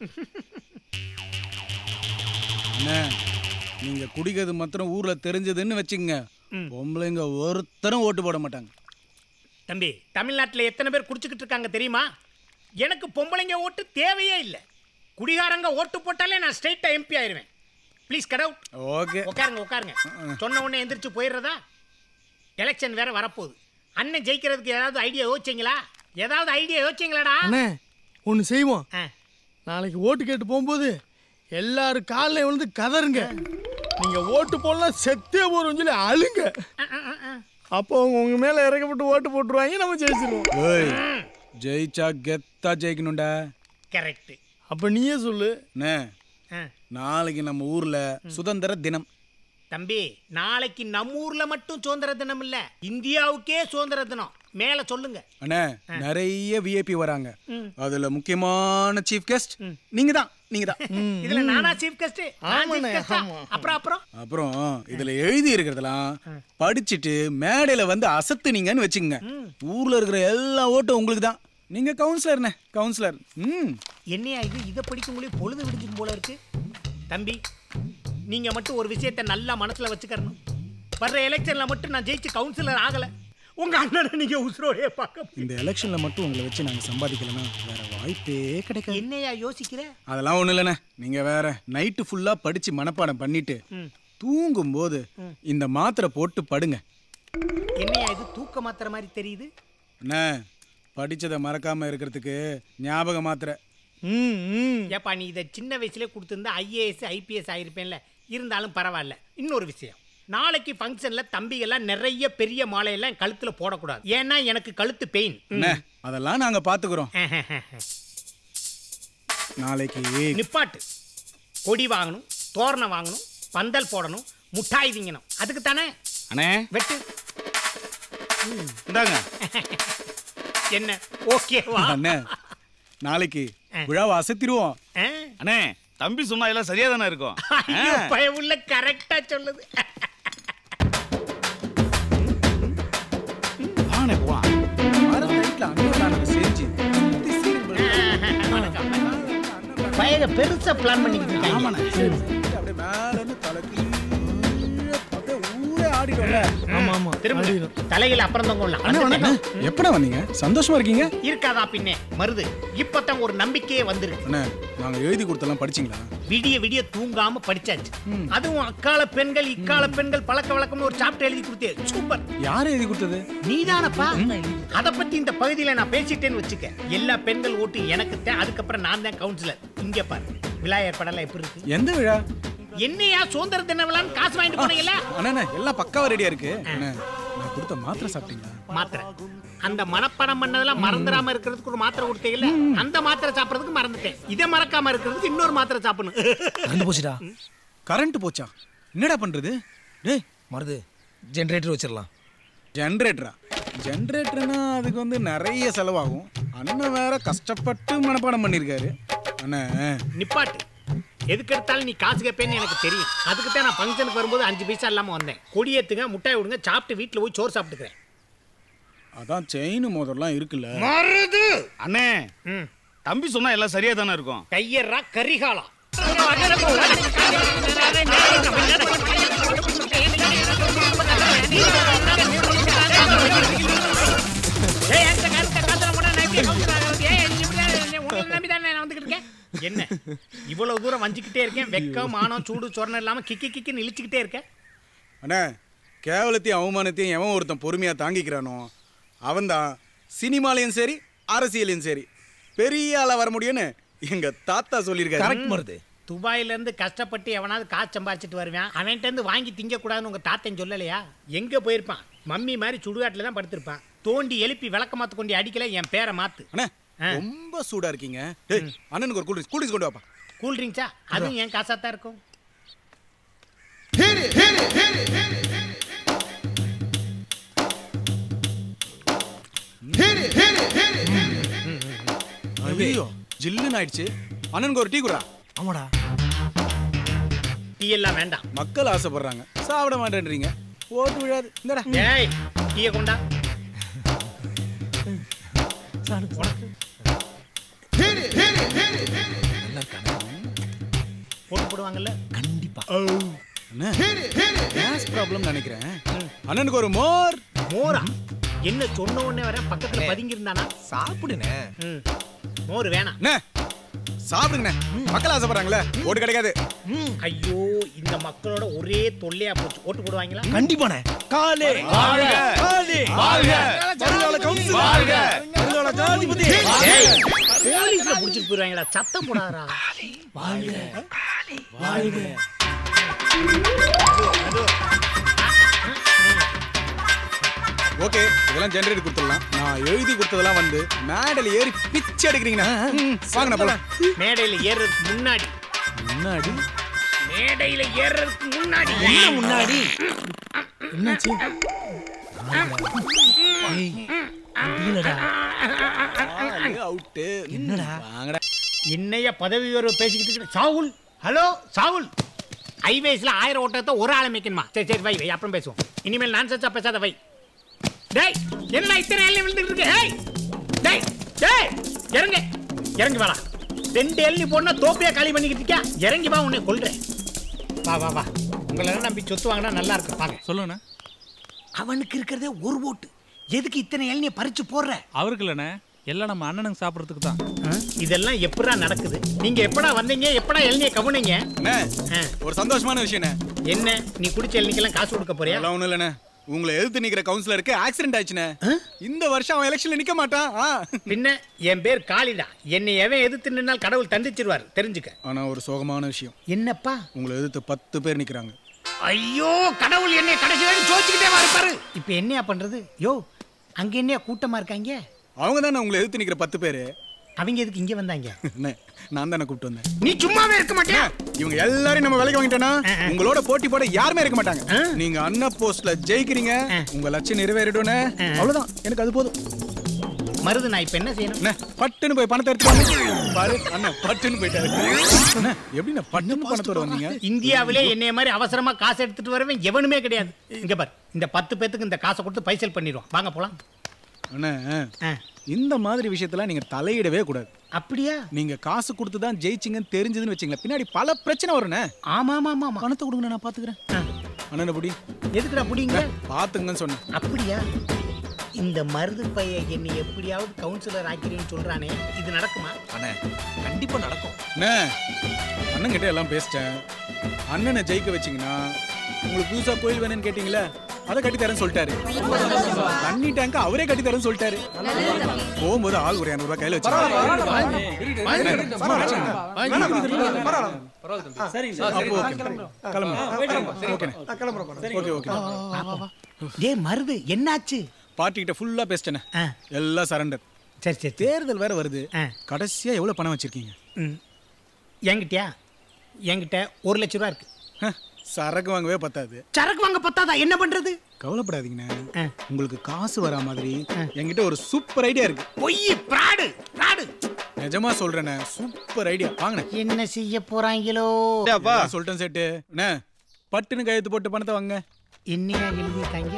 அண்ணே நீங்க குடிக்கிறது மாத்திரம் ஊர்ல தெரிஞ்சதுன்னு வச்சுக்கங்க பொம்பளைங்க ஒருத்தரும் ஓட்டு போட மாட்டாங்க தம்பி தமிழ்நாட்டில் எத்தனை பேர் குடிச்சுக்கிட்டு இருக்காங்க தெரியுமா எனக்கு பொம்பளைங்க ஓட்டு தேவையே இல்லை குடிகாரங்க ஓட்டு போட்டாலே நான் ஸ்ட்ரெயிட்டாக எம்பி ஆயிருவேன் ப்ளீஸ் கடவுட் ஓகே உட்காருங்க உட்காருங்க சொன்ன உடனே எந்திரிச்சு போயிடுறதா எலெக்ஷன் வேற வரப்போகுது அண்ணன் ஜெயிக்கிறதுக்கு ஏதாவது ஐடியா யோசிச்சிங்களா ஏதாவது ஐடியா யோசிச்சிங்களாடா அண்ணே ஒன்று செய்வோம் நாளைக்கு ஓட்டு கேட்டு போகும்போது எல்லாரும் காலைல விழுந்து கதறுங்க நீங்க ஓட்டு போடலாம் செத்தே போறோம்னு சொல்லி அழுங்க அப்போ அவங்க உங்க மேல இறக்கப்பட்டு ஓட்டு போட்டுருவாங்க நம்ம ஜெயிச்சிருவோம் ஏய் ஜெயிச்சா கெத்தா ஜெயிக்கணும்டா கரெக்ட் அப்ப நீயே சொல்லு அண்ணே நாளைக்கு நம்ம ஊர்ல சுதந்திர தினம் தம்பி நாளைக்கு நம்ம ஊர்ல மட்டும் சுதந்திர தினம் இல்ல இந்தியாவுக்கே சுதந்திர தினம் மேல சொல்லுங்க அண்ணே நிறைய விஐபி வராங்க அதுல முக்கியமான சீஃப் கெஸ்ட் நீங்க தான் நீங்க தான் இதுல நானா சீஃப் கெஸ்ட் அப்புறம் அப்புறம் அப்புறம் இதுல எழுதி இருக்கிறதெல்லாம் படிச்சுட்டு மேடையில வந்து அசத்துனீங்கன்னு வச்சுக்கோங்க ஊர்ல இருக்கிற எல்லா ஓட்டும் உங்களுக்கு தான் நீங்க கவுன்சிலர்ண்ணே கவுன்சிலர் ம் என்னையா இது இதை படிக்கும்போது பொழுது விடிஞ்சும் போல இருக்கு தம்பி நீங்க மட்டும் ஒரு விஷயத்தை நல்லா மனசுல வச்சுக்கறணும் வர்ற எலெக்ஷன்ல மட்டும் நான் ஜெயிச்சு கவுன்சிலர் ஆகல உங்க அண்ணனை நீங்க உசுரோடே பார்க்க இந்த எலெக்ஷன்ல மட்டும் உங்களை வச்சு நாங்க சம்பாதிக்கலன்னா வேற வாய்ப்பே கிடைக்காது என்னையா யோசிக்கிற அதெல்லாம் ஒண்ணும் இல்லைண்ணே நீங்க வேற நைட்டு ஃபுல்லா படிச்சு மனப்பாடம் பண்ணிட்டு ம். தூங்கும் போது இந்த மாத்திரை போட்டு படுங்க என்னையா இது தூக்க மாத்திர மாதிரி தெரியுது அண்ணே படிச்சதை மறக்காம இருக்கிறதுக்கு ஞாபக மாத்திரை ஏப்பா நீ இதை சின்ன வயசுல கொடுத்துருந்தா ஐஏஎஸ் ஐபிஎஸ் ஆயிருப்பேன்ல இருந்தாலும் பரவாயில்ல இன்னொரு விஷயம் நாளைக்கு ஃபங்க்ஷன்ல தம்பிகள்லாம் நிறைய பெரிய மாலையெல்லாம் கழுத்துல போடக்கூடாது ஏன்னா எனக்கு கழுத்து பெயின் அண்ணே அதெல்லாம் நாங்க பாத்துக்கிறோம் நாளைக்கு நிப்பாட்டு கொடி வாங்கணும் தோரணம் வாங்கணும் பந்தல் போடணும் முட்டாய் திங்கணும் அதுக்கு தானே அண்ணே வெட்டு இந்தாங்க என்ன ஓகேவா அண்ணே நாளைக்கு விழாவை அசத்திடுவோம் அண்ணே தம்பி சொன்னா எல்லாம் சரியா தானே இருக்கும் ஐயோ, பயமுள்ள கரெக்டா சொல்லுது வாணே போலாம் வர நைட்ல அண்ணன் செஞ்சு பயக பெருசா பிளான் பண்ணிக்கிட்டு இருக்காங்க அப்படியே மேல இருந்து தலை கீழே அப்படியே ஊரே ஆடிடும்ல ஆமா ஆமா திரும்ப தலையில அப்புறம் தான் கொள்ளலாம் அண்ணா வணக்கம் எப்படா வந்தீங்க சந்தோஷமா இருக்கீங்க இருக்காதா பின்னே மருது இப்பதான் ஒரு நம்பிக்கையே வந்திருக்கு அண்ணா நாங்க எழுதி கொடுத்தெல்லாம் படிச்சீங்களா விடிய விடிய தூங்காம படிச்சாச்சு அதுவும் அக்கால பெண்கள் இக்கால பெண்கள் பழக்க வழக்கம்னு ஒரு சாப்டர் எழுதி கொடுத்தே சூப்பர் யாரு எழுதி கொடுத்தது நீதானப்பா அத பத்தி இந்த பகுதியில நான் பேசிட்டேன்னு வச்சுக்க எல்லா பெண்கள் ஓட்டு எனக்கு தான் அதுக்கப்புறம் நான் தான் கவுன்சிலர் இங்க பாரு விழா ஏற்பாடெல்லாம் எப்படி இருக்கு எந்த விழா என்னையா சுதந்திர தின விழான்னு காசு வாங்கிட்டு போனீங்கல்ல அண்ணா எல்லாம் பக்காவா ரெடியா இருக்கு அண்ணா நான் கொடுத்த மாத்திரை சாப்பிட்டீங்களா மாத்திரை அந்த மனப்படம் பண்ணதெல்லாம் மறந்துடாம இருக்கிறதுக்கு ஒரு மாத்திரை கொடுத்தீங்கல்ல அந்த மாத்திரை சாப்பிடுறதுக்கு மறந்துட்டேன் இதை மறக்காம இருக்கிறதுக்கு இன்னொரு மாத்திரை சாப்பிடணும் கரண்ட் போச்சுடா கரண்ட் போச்சா என்னடா பண்றது டேய் மருது ஜென்ரேட்டர் வச்சிடலாம் ஜென்ரேட்டரா ஜென்ரேட்டர்னா அதுக்கு வந்து நிறைய செலவாகும் அண்ணன் வேற கஷ்டப்பட்டு மனப்பாடம் பண்ணியிருக்காரு அண்ணா நிப்பாட்டு எதுக்கு எடுத்தாலும் நீ காசு கேட்பேன்னு எனக்கு தெரியும் அதுக்கு தான் நான் ஃபங்க்ஷனுக்கு வரும்போது அஞ்சு பைசா இல்லாம வந்தேன் கொடியேத்துங்க முட்டாய் விடுங்க சாப்பிட்டு வீட்டில் போய் சோறு சாப்பிட்டுக்கிறேன் அதான் செயின் மோதிரம்லாம் இருக்குல்ல மருது அண்ணே தம்பி சொன்னா எல்லாம் சரியா தானே இருக்கும் கையறா கரிகாலா ஏய், அந்த காலத்தை காத்துல போனா நான் எப்படி கவுன்சிலர் ஆகிறது? ஏய், நீ இப்படி உன்னை நம்பிதானே நான் வந்துகிட்டு இருக்கேன். என்ன இவ்வளவு தூரம் வஞ்சிக்கிட்டே இருக்கேன் வெக்கம் மானம் சூடு சொரணம் இல்லாம கிக்கி கிக்கின்னு இழிச்சுக்கிட்டே இருக்கேன் அண்ணா கேவலத்தையும் அவமானத்தையும் எவன் ஒருத்தன் பொறுமையா தாங்கிக்கிறானோ அவன்தான் சினிமாலையும் சரி அரசியலையும் சரி பெரிய ஆளா வர முடியும்னு எங்க தாத்தா சொல்லியிருக்காரு கரெக்ட் மருது துபாயில இருந்து கஷ்டப்பட்டு எவனாவது காசு சம்பாரிச்சிட்டு வருவான் அவன்கிட்ட இருந்து வாங்கி திங்க கூடாதுன்னு உங்க தாத்தன் சொல்லலையா எங்க போயிருப்பான் மம்மி மாதிரி சுடுகாட்டுல தான் படுத்திருப்பான் தோண்டி எழுப்பி விளக்க மாத்து கொண்டு அடிக்கல என் பேரை மாத்து அண்ணா ரொம்ப சூடா இருக்கீங்க டேய் அண்ணனுக்கு ஒரு கூல்ட்ரிங்க்ஸ் கூல்ட்ரிங்க்ஸ் கொண்டு வாப்பா கூல் ட்ரிங்க்ஸா அதுவும் என் காசா தான் இருக்கும் ஐயோ ஜில்லுன்னு ஆயிடுச்சு அண்ணனுக்கு ஒரு டீ குடா ஆமாடா டீ எல்லாம் வேண்டாம் மக்கள் ஆசைப்படுறாங்க சாப்பிட மாட்டேன்றீங்க ஓட்டு விழாது இந்தடா ஏய் டீயை கொண்டா உனக்கு. போட்டு போடுவாங்கல்ல கண்டிப்பா அண்ணா கேஸ் ப்ராப்ளம் நினைக்கிறேன் அண்ணனுக்கு ஒரு மோர் மோரா என்ன சொன்ன உடனே வர பக்கத்துல பதுங்கி இருந்தானா சாப்பிடுனே ம். மோர் வேணாம் அண்ணே சாப்பிடுங்கண்ணே மக்கள் ஆசைப்படுறாங்களே ஓட்டு கிடைக்காது ஐயோ இந்த மக்களோட ஒரே தொல்லையா போச்சு ஓட்டு போடுவாங்களா கண்டிப்பாண்ணே காலே வாழ்க! காலே வாழ்க! வருங்கால கவுன்சிலர் வாழ்க! வருங்கால ஜனாதிபதி ஏய், போலீஸ்ல புடிச்சிட்டு போயிருவாங்களா சத்தம் போடாதடா வாழ்க வாழ்க ஓகே இதெல்லாம் ஜெனரேட் கொடுத்துடலாம் நான் எழுதி கொடுத்ததெல்லாம் வந்து மேடையில் ஏறி பிச்சை எடுக்கிறீங்கண்ணா ம், வாங்கண்ணா போலாம் மேடையில ஏறுறதுக்கு முன்னாடி முன்னாடி மேடையில ஏறுறதுக்கு முன்னாடி என்ன முன்னாடி என்னாச்சு முடியலடா அவுட்டு என்னடா வாங்கடா என்னைய பதவி உயர்வு பேசிக்கிட்டு இருக்க சாவுல் ஹலோ சாவுல் ஹைவேஸ்ல ஆயிரம் ஓட்டத்தை ஒரு ஆளை மேய்க்கணுமா சரி சரி வை வை அப்புறம் பேசுவோம் இனிமேல் நான் சச்சா பேசாத வை டேய் என்ன இத்தனை எல்லாம் விழுந்துட்டு இருக்கு ஏய் டேய் டேய் இறங்க இறங்கி வாடா ரெண்டு எள்ளி போனா தோப்பியா காலி பண்ணிக்கிட்டு இருக்கியா இறங்கி வா உன்னை கொல்றேன் வா வா வா உங்களை நம்பி சொத்து வாங்கினா நல்லா இருக்கும் பாருங்க சொல்லுண்ணே அவனுக்கு இருக்கிறதே ஒரு ஓட்டு எதுக்கு இத்தனை எள்நியை பறிச்சு போடுற அவருக்கு இல்லைண்ணே எல்லாம் நம்ம அண்ணனுக்கு சாப்பிட்றதுக்கு தான் இதெல்லாம் எப்படா நடக்குது நீங்க எப்படா வந்தீங்க எப்படா எள்நியை கவுனீங்க அண்ணே ஒரு சந்தோஷமான விஷயண்ணே என்ன நீ குடிச்ச எள்நிக்கெல்லாம் காசு கொடுக்க போறியா அதெல்லாம் ஒண்ணும் இல்லைண்ணே உங்களை எதிர்த்து நிக்கிற கவுன்சிலருக்கு ஆக்சிடென்ட் ஆயிடுச்சுண்ணே இந்த வருஷம் அவன் எலெக்ஷன்ல நிக்க மாட்டான் ஆ. பின்ன என் பேர் காளிடா என்னை எவன் எதிர்த்து நின்னால் கடவுள் தண்டிச்சிருவார் தெரிஞ்சுக்க ஆனா ஒரு சோகமான விஷயம் என்னப்பா உங்களை எதிர்த்து பத்து பேர் நிக்கிறாங்க ஐயோ கடவுள் என்னை கடைசி வரைக்கும் சோச்சிக்கிட்டே இருப்பாரு இப்போ என்னையா பண்றது யோ அங்க என்னையா கூட்டமா இருக்காங்க அவங்க தானே உங்களை எதிர்த்து நிக்கிற பத்து பேரு அவங்க எதுக்கு இங்க வந்தாங்க அண்ணே, நான் தானே கூப்பிட்டு வந்தேன் நீ சும்மாவே இருக்க மாட்டியா இவங்க எல்லாரையும் நம்ம வேலைக்கு வாங்கிட்டோம்னா உங்களோட போட்டி போட யாருமே இருக்க மாட்டாங்க நீங்க அண்ணா போஸ்ட்ல ஜெயிக்கிறீங்க உங்க லட்சியம் நிறைவேறிடும்னே அவ்வளவுதான் எனக்கு அது போதும் மருது நான் இப்ப என்ன செய்யணும் அண்ணே, பட்டுன்னு போய் பணத்தை எடுத்துட்டு பாரு அண்ணன் பட்டுன்னு போயிட்டாரு அண்ணே, எப்படிண்ணே பட்டுன்னு பணத்தோட வந்தீங்க இந்தியாவிலே என்னைய மாதிரி அவசரமா காசு எடுத்துட்டு வரவன் எவனுமே கிடையாது இங்க பார் இந்த பத்து பேத்துக்கு இந்த காசை கொடுத்து பைசல் பண்ணிடுவோம் வாங்க போலாம் அண்ணே இந்த மாதிரி விஷயத்தெல்லாம் நீங்க தலையிடவே கூடாது அப்படியா நீங்க காசு கொடுத்து தான் ஜெயிச்சிங்கன்னு தெரிஞ்சதுன்னு வச்சுங்களேன் பின்னாடி பல பிரச்சனை வரும்ண்ணே ஆமா ஆமா ஆமா ஆமா பணத்தை கொடுங்க நான் பாத்துக்கிறேன் அண்ணனை புடி எதுக்குடா புடிங்க பாத்துங்கன்னு சொன்னேன் அப்படியா இந்த மருது பைய என்னை எப்படியாவது கவுன்சிலர் ஆக்கிறேன்னு சொல்றானே இது நடக்குமா அண்ணே கண்டிப்பா நடக்கும் அண்ணே அண்ணன் கிட்ட எல்லாம் பேசிட்டேன் அண்ணனை ஜெயிக்க வச்சீங்கன்னா உங்களுக்கு புதுசா கோயில் வேணும்னு கேட்டீங்களே அதை கட்டி தரேன்னு சொல்லிட்டாரு தண்ணி டேங்க அவரே கட்டி தரேன்னு சொல்லிட்டாரு போகும்போது ஆள் ஒரு இரநூறுவா கையில டேய் மருது என்னாச்சு பார்ட்டி கிட்ட ஃபுல்லா பேசிட்டேனே எல்லாம் சரண்டர் சரி சரி தேர்தல் வேற வருது கடைசியா எவ்வளவு பணம் வச்சிருக்கீங்க ம் என்கிட்டயா என்கிட்ட ஒரு லட்ச ரூபா இருக்கு சரக்கு வாங்கவே பத்தாது சரக்கு வாங்க பத்தாதா என்ன பண்றது கவலைப்படாதீங்கண்ணே உங்களுக்கு காசு வரா மாதிரி என்கிட்ட ஒரு சூப்பர் ஐடியா இருக்கு பொய் பிராடு பிராடு நிஜமா சொல்றேனே சூப்பர் ஐடியா வாங்கண்ணே என்ன செய்ய போறாங்களோ எல்லாம் சொல்லிட்டேன் சேட்டு அண்ணே பட்டுன்னு கையெழுத்து போட்டு பணத்தை வாங்க என்னையா எழுதியிருக்காங்க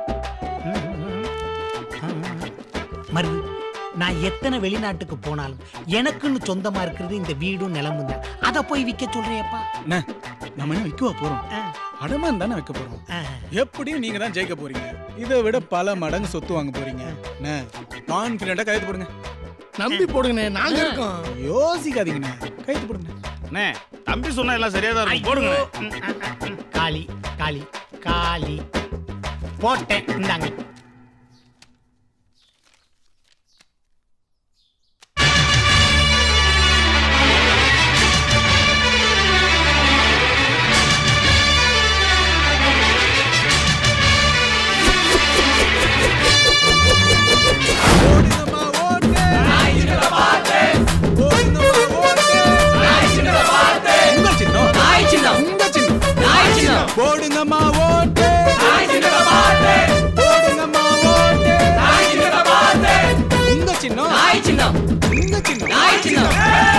மருது நான் எத்தனை வெளிநாட்டுக்கு போனாலும் எனக்குன்னு சொந்தமா இருக்கிறது இந்த வீடும் நிலமும் தான் அதை போய் விற்க சொல்றியப்பா அண்ணே நம்ம என்ன விற்கவா போறோம் அடமான் தானே வைக்க போறோம் எப்படியும் நீங்க தான் ஜெயிக்க போறீங்க இதை விட பல மடங்கு சொத்து வாங்க போறீங்க அண்ணே கான்பிடண்டா கையெழுத்து போடுங்க நம்பி போடுங்கண்ணே நாங்க இருக்கோம் யோசிக்காதீங்கண்ணே கையெழுத்து போடுங்க அண்ணே தம்பி சொன்னா எல்லாம் சரியா தான் இருக்கும் போடுங்க காளி காளி காளி போட்டேன் இந்தாங்க உங்க சின்னம் நாய் சின்னம். உங்க சின்னம் நாய் சின்னம். போடுங்கம்மா ஓட்டு நாய் சின்னத்தை பார்த்து. போடுங்கம்மா ஓட்டு நாய் சின்னத்தை பார்த்து. உங்க சின்னம் நாய் சின்னம். உங்க சின்னம் நாய் சின்னம்.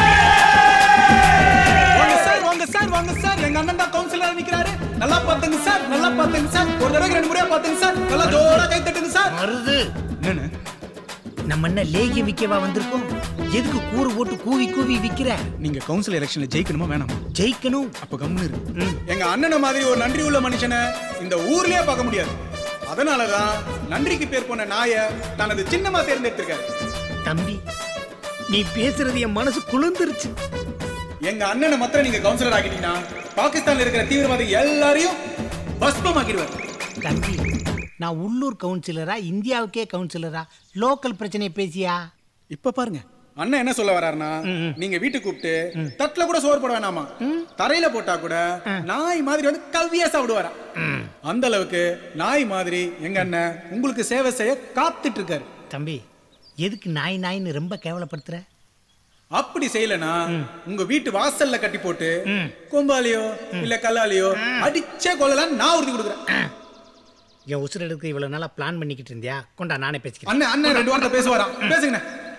வாங்க சார் வாங்க சார் வாங்க சார் எங்க அண்ணன் தான் கவுன்சிலர் நிக்கிறாரு நல்லா பாத்துங்க சார் நல்லா பாத்துங்க சார் ஒரு தடவை ரெண்டு முறையா பாத்துங்க சார் நல்லா ஜோரா கை தட்டுங்க சார் மருது என்னன்னு நம்ம என்ன லேகிய விற்கவா வந்திருக்கோம் எதுக்கு கூறு போட்டு கூவி கூவி விக்கிற நீங்க கவுன்சில் எலெக்ஷன்ல ஜெயிக்கணுமா வேணாமா ஜெயிக்கணும் அப்ப கம்முன்னு இரு எங்க அண்ணனை மாதிரி ஒரு நன்றி உள்ள மனுஷனை இந்த ஊர்லயே பார்க்க முடியாது அதனாலதான் நன்றிக்கு பேர் போன நாய தனது சின்னமா தேர்ந்தெடுத்திருக்காரு தம்பி நீ பேசுறது என் மனசு குளிர்ந்துருச்சு எங்க அண்ணனை மாத்திரம் நீங்க கவுன்சிலர் ஆக்கிட்டீங்கன்னா பாகிஸ்தான்ல இருக்கிற தீவிரவாதி எல்லாரையும் பஸ்பம் ஆக்கிடுவார் தம்பி நான் உள்ளூர் கவுன்சிலரா இந்தியாவுக்கே கவுன்சிலரா லோக்கல் பிரச்சனையை பேசியா இப்ப பாருங்க அண்ணன் என்ன சொல்ல வர்றாருன்னா நீங்க வீட்டுக்கு கூப்பிட்டு தட்டுல கூட சோறு போட வேணாமா தரையில போட்டா கூட நாய் மாதிரி வந்து கவ்வியா சாப்பிடுவாரா அந்த அளவுக்கு நாய் மாதிரி எங்க அண்ணன் உங்களுக்கு சேவை செய்ய காத்துட்டு இருக்காரு தம்பி எதுக்கு நாய் நாயின்னு ரொம்ப கேவலப்படுத்துற அப்படி செய்யலனா உங்க வீட்டு வாசல்ல கட்டி போட்டு கொம்பாலியோ இல்ல கல்லாலியோ அடிச்சே கொள்ளலாம் நான் உறுதி கொடுக்குறேன் என் உசுர் எடுக்க இவ்வளவு நாளா பிளான் பண்ணிக்கிட்டு இருந்தியா கொண்டா நானே பேசிக்கிறேன் அண்ணன் அண்ணன் ரெண்டு வார்த்தை பேசுவாராம் பேசுங்க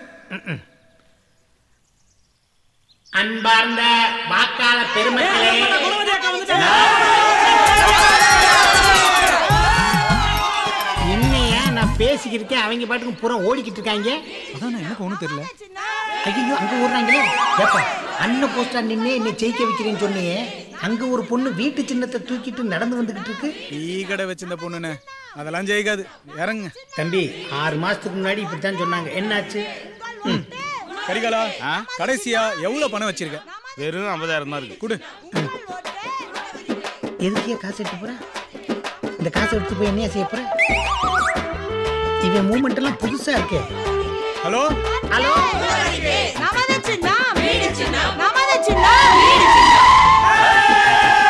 அன்பார்ந்த வாக்காள பெருமக்களே என்னையா நான் பேசிக்கிருக்கேன் அவங்க பாட்டுக்கு புறம் ஓடிக்கிட்டு இருக்காங்க அதான் எனக்கு ஒண்ணும் தெரியல ஐயோ அங்க ஓடுறாங்களே ஏப்பா அண்ணன் போஸ்டா நின்னே என்னை ஜெயிக்க வைக்கிறேன்னு சொன்னியே அங்க ஒரு பொண்ணு வீட்டு சின்னத்தை தூக்கிட்டு நடந்து வந்துகிட்டு இருக்கு டீ கடை வச்சிருந்த பொண்ணுன்னு அதெல்லாம் ஜெயிக்காது இறங்க தம்பி ஆறு மாசத்துக்கு முன்னாடி இப்படித்தான் சொன்னாங்க என்னாச்சு கரிகாலா கடைசியா எவ்வளவு பணம் வச்சிருக்க வெறும் ஐம்பதாயிரம் தான் இருக்கு கொடு எதுக்கே காசு எடுத்து போற இந்த காசை எடுத்து போய் என்னையா செய்ய போற இவன் மூமெண்ட் எல்லாம் புதுசா இருக்கே ஹலோ ஹலோ நமது சின்னம் வீடு சின்னம் நமது சின்னம் வீடு சின்னம்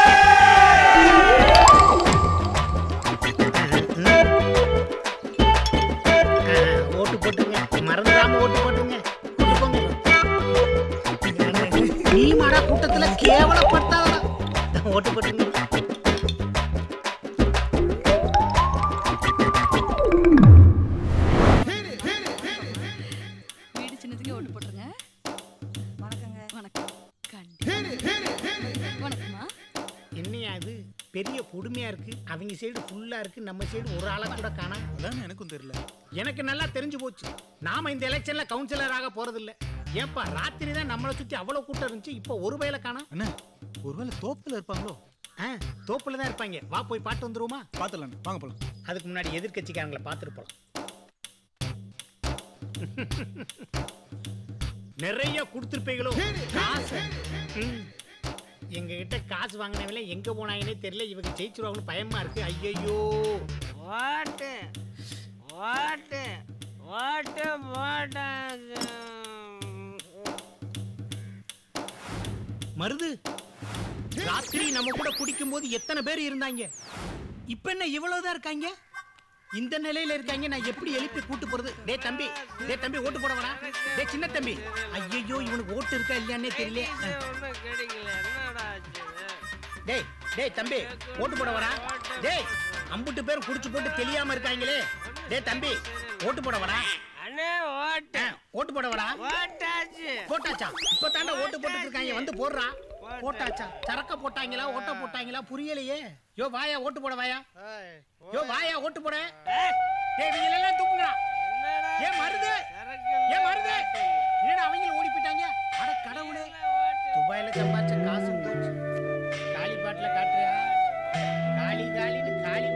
ஓட்டு போட்டுங்க மறந்துடாம ஓட்டு போட்டுங்க ஓட்டு போங்க நீ மாடா கூட்டத்துல கேவலப்படுத்தாதடா ஓட்டு போட்டுங்க அவங்க சைடு ஃபுல்லா இருக்கு நம்ம சைடு ஒரு ஆளை கூட காணா அதான் எனக்கும் தெரியல எனக்கு நல்லா தெரிஞ்சு போச்சு நாம இந்த எலெக்ஷன்ல கவுன்சிலராக போறது இல்ல ஏன்பா ராத்திரி தான் நம்மளை சுத்தி அவ்வளவு கூட்டம் இருந்துச்சு இப்போ ஒரு வேலை காணா அண்ணா ஒருவேளை தோப்புல இருப்பாங்களோ ஆ தோப்புல தான் இருப்பாங்க வா போய் பாட்டு வந்துருவோமா பாத்துலாம் வாங்க போலாம் அதுக்கு முன்னாடி எதிர்க்கட்சிக்காரங்களை பார்த்துட்டு போலாம் நிறைய கொடுத்துருப்பீங்களோ காசு ம். எங்க கிட்ட காசு வாங்கினவங்கள எங்க போனாங்கன்னே தெரியல இவங்க ஜெயிச்சிருவாங்கன்னு பயமா இருக்கு ஐயோ வாட்டு வாட்டு வாட்டு வாட்டாது மருது ராத்திரி நம்ம கூட குடிக்கும் போது எத்தனை பேர் இருந்தாங்க இப்ப என்ன இவ்வளவுதான் இருக்காங்க இந்த நிலையில இருக்காங்க நான் எப்படி எழுப்பி கூட்டு போறது டேய் தம்பி டேய் தம்பி ஓட்டு போட வரா டேய் சின்ன தம்பி ஐயோ இவனுக்கு ஓட்டு இருக்கா இல்லையானே தெரியல ஒன்றும் கிடைக்கல என்னடா ஆச்சு டேய் டேய் தம்பி ஓட்டு போட வரா டேய் அம்புட்டு பேர் குடிச்சு போட்டு தெரியாம இருக்காங்களே டேய் தம்பி ஓட்டு போட வரா அண்ணே ஓட்டு ஓட்டு போட வரா ஓட்டாச்சு போட்டாச்சா இப்ப தாண்டா ஓட்டு போட்டுட்டு இருக்காங்க வந்து போடுறா போட்டாச்சா சரக்க போட்டாங்களா ஓட்ட போட்டாங்களா புரியலையே யோ வாயா ஓட்டு போட வாயா யோ வாயா ஓட்டு போட டேய் இவங்க எல்லாம் தூக்குங்கடா ஏ மருது ஏ மருது என்னடா அவங்க ஓடி போயிட்டாங்க அட கடவுளே துபாயில சம்பாதிச்ச காசு போச்சு காலி பாட்டில காட்டுறியா காலி காலின்னு காலி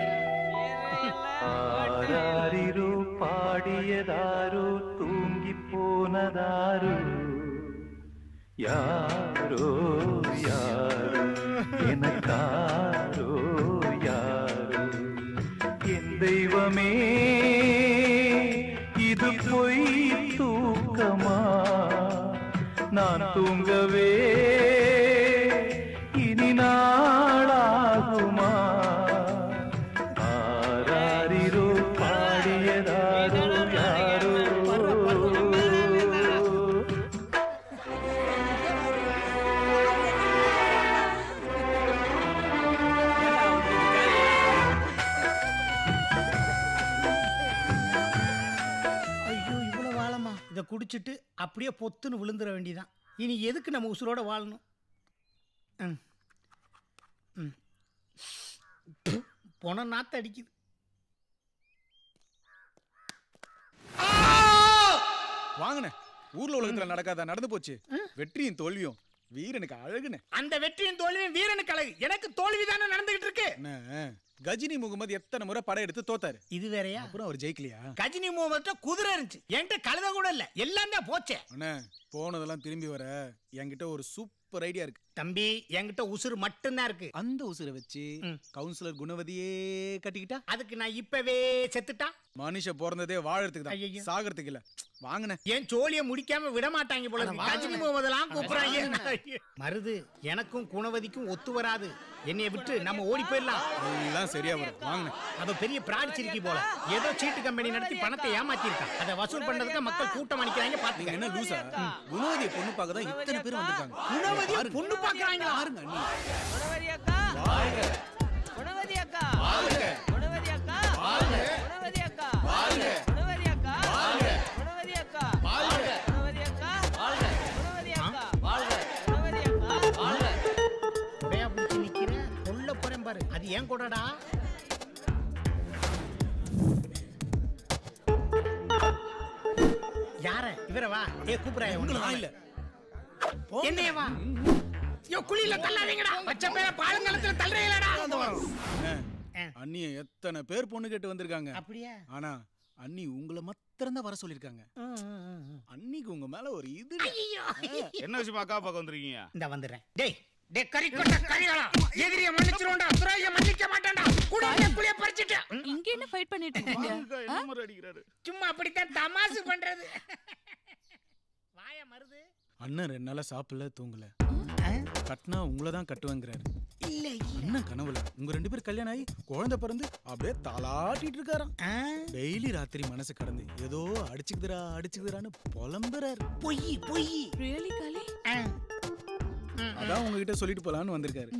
ஆராரிரோ பாடியதாரோ தூங்கி போனதாரோ யாரோ யாரோ எனக்காரோ யாரோ என் தெய்வமே இது பொய் தூக்கமா நான் தூங்கவே இனி நாளாகுமா ஆராரிரோ பாடியதாரோ யாரோ ஐயோ இவ்வளவு வாழமா இதை குடிச்சிட்டு அப்படியே பொத்துன்னு விழுந்துட வேண்டியதான் இனி எதுக்கு நம்ம உசுரோட வாழணும் ம். ம். பொண நாத்து அடிக்குது வாங்கண்ணே ஊர்ல உலகத்துல நடக்காத நடந்து போச்சு வெற்றியும் தோல்வியும் வீரனுக்கு அழகுண்ணே அந்த வெற்றியின் தோல்வியும் வீரனுக்கு அழகு எனக்கு தோல்வி தானே நடந்துகிட்டு இருக்கு அண்ணே, கஜினி முகமது எத்தனை முறை படம் எடுத்து தோத்தாரு இது வேறயா அப்புறம் அவர் ஜெயிக்கலையா கஜினி மூவர்ட்ட குதிரை இருந்துச்சு என்கிட்ட கழுத கூட இல்ல எல்லாம் தான் போச்சே அண்ணே போனதெல்லாம் திரும்பி வர என்கிட்ட ஒரு சூப்பர் ஐடியா இருக்கு தம்பி என்கிட்ட உசுறு மட்டும்தான் இருக்கு அந்த உசுரை வச்சு கவுன்சிலர் குணவதியே கட்டிக்கிட்டா அதுக்கு நான் இப்பவே செத்துட்டா மனுஷ பிறந்ததே வாழறதுக்கு தான் சாகிறதுக்கு இல்ல வாங்கண்ணே ஏன் சோழிய முடிக்காம விட மாட்டாங்க போல இருக்கு. கஜினி முகமதெல்லாம் கூப்பிடுறாங்க மருது எனக்கும் குணவதிக்கும் ஒத்து வராது என்னைய விட்டு நம்ம ஓடி போயிடலாம் எல்லாம் சரியா வரும் வாங்கண்ணே அவ பெரிய பிராடிச்சிருக்கி போல ஏதோ சீட்டு கம்பெனி நடத்தி பணத்தை ஏமாத்திருக்கான் அதை வசூல் பண்றதுக்கு மக்கள் கூட்டம் அணிக்கிறாங்க நீங்க பாத்துங்க என்ன லூசா குணவதியை பொண்ணு பார்க்க தான் இத்தனை பேர் வந்திருக்காங்க குணவதியை பொண்ணு பார்க்கறாங்களா? பாருங்க அண்ணி குணவதி அக்கா குணவதி அக்கா குணவதி அக்கா குணவதி அக்கா குணவதி அக்கா குணவதி அக்கா குணவதி அக்கா குணவதி அக்கா குணவதி அக்கா உடையா பிடிச்சி நிக்கிற கொல்ல போறேன் பாரு அது ஏன் கூடடா யார இவர வா ஏ கூப்பிடுறா உங்களை நான் இல்ல என்னைய வா யோ குழியில தள்ளாதீங்கடா பச்சை பேர பாலங்கலத்துல தள்ளுறீங்களடா அண்ணே, அண்ணிய எத்தனை பேர் பொண்ணு கேட்டு வந்திருக்காங்க அப்படியா ஆனா அண்ணி உங்களை மாத்திரம் தான் வர சொல்லிருக்காங்க அன்னிக்கு உங்க மேல ஒரு இது என்ன விஷயமா அக்கா பார்க்க வந்திருக்கீங்க இந்த வந்துடுறேன் டேய் டே கறி கொட்ட கறிகளா எதிரிய மன்னிச்சிரோண்டா துறைய மன்னிக்க மாட்டான்டா குடிய குளிய பறிச்சிட்டு இங்க என்ன ஃபைட் பண்ணிட்டு இருக்கீங்க ஆ? அடிக்கிறாரு சும்மா அப்படித்தான் தமாசு பண்றது வாய மருது அண்ணன் ரெண்டு நாளா சாப்பிடல தூங்கல கட்டினா உங்களை தான் கட்டுவேங்கிறாரு இல்ல அண்ணன் கனவுல உங்க ரெண்டு பேரும் கல்யாணம் ஆகி குழந்தை பிறந்து அப்படியே தலாட்டிட்டு இருக்காராம் டெய்லி ராத்திரி மனசு கடந்து ஏதோ அடிச்சுக்குதுரா அடிச்சுக்குதுரான்னு புலம்புறாரு பொய் பொய் ரியலி காலி அதான் உங்ககிட்ட சொல்லிட்டு போலான்னு வந்திருக்காரு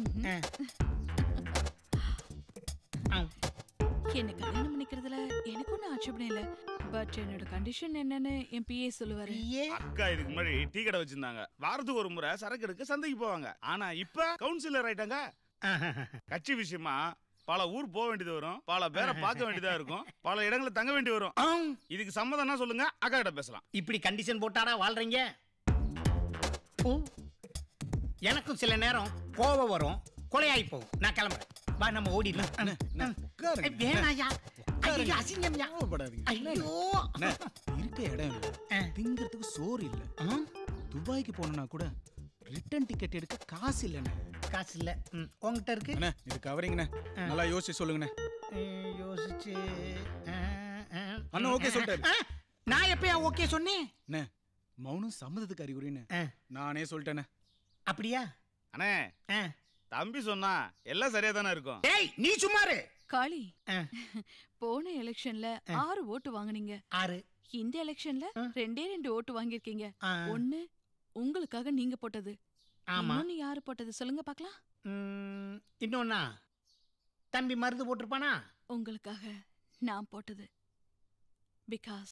என்ன கல்யாணம் பண்ணிக்கிறதுல எனக்கு ஒன்றும் ஆட்சேபனை இல்லை பட் என்னோட கண்டிஷன் என்னன்னு என் பிஏ சொல்லுவாரு அக்கா இதுக்கு முன்னாடி டீ கடை வச்சிருந்தாங்க வாரத்துக்கு ஒரு முறை சரக்கு எடுக்க சந்தைக்கு போவாங்க ஆனா இப்ப கவுன்சிலர் ஆயிட்டாங்க கட்சி விஷயமா பல ஊர் போக வேண்டியது வரும் பல பேரை பார்க்க வேண்டியதா இருக்கும் பல இடங்களில் தங்க வேண்டி வரும் இதுக்கு சம்மதம்னா சொல்லுங்க அக்கா கிட்ட பேசலாம் இப்படி கண்டிஷன் போட்டாடா வாழ்றீங்க ஓ எனக்கும் சில நேரம் கோபம் வரும் கொலையாகி போகும் நான் கிளம்புறேன் வா நம்ம ஓடிடலாம் ஏய், வேணாயா ஐயோ அசிங்கம்யா ஐயோ அண்ணே, இருக்க இடம் இல்ல திங்கிறதுக்கு சோறு இல்ல துபாய்க்கு போகணும்னா கூட ரிட்டர்ன் டிக்கெட் எடுக்க காசு இல்லைண்ணே காசு இல்ல ம், உன்கிட்ட இருக்கு அண்ணே இது கவரிங்கண்ணே நல்லா யோசிச்சு சொல்லுங்கண்ணே ம், யோசிச்சு ஆ, ஆ, அண்ணா ஓகே சொல்லிட்டாரு ஆ, நான் எப்பயா ஓகே சொன்னேன் அண்ணே மௌனம் சம்மதத்துக்கு அறிகுறின்னு நானே சொல்லிட்டேண்ணே அப்படியா அண்ணே தம்பி சொன்னா எல்லாம் சரியா தானே இருக்கும் ஏய் நீ சும்மாரு காளி போன எலெக்ஷன்ல ஆறு ஓட்டு வாங்குனீங்க ஆறு இந்த எலெக்ஷன்ல ரெண்டே ரெண்டு ஓட்டு வாங்கியிருக்கீங்க ஒண்ணு உங்களுக்காக நீங்க போட்டது ஆமா. இன்னொன்னு யாரு போட்டது சொல்லுங்க பார்க்கலாம் ம், இன்னொன்னா தம்பி மருந்து போட்டிருப்பானா உங்களுக்காக நான் போட்டது பிகாஸ்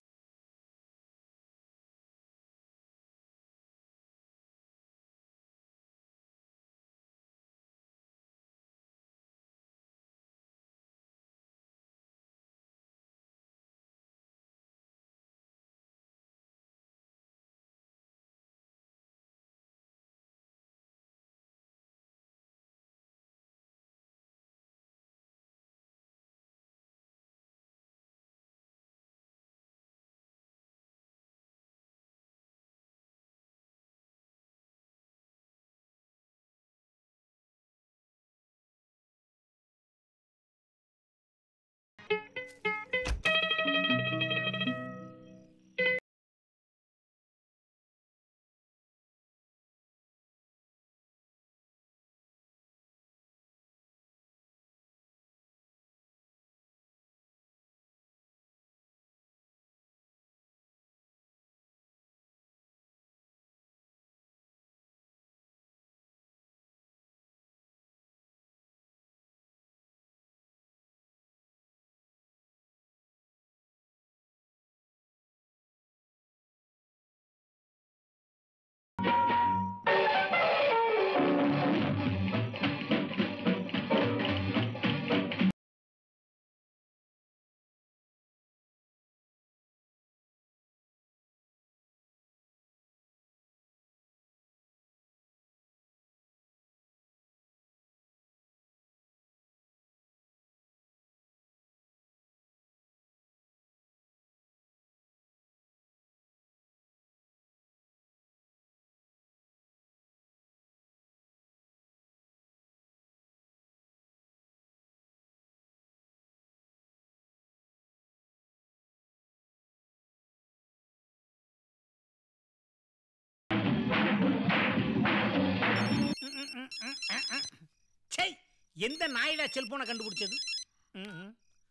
சை எந்த நாயிடா செல்போனை கண்டுபிடிச்சது ம்,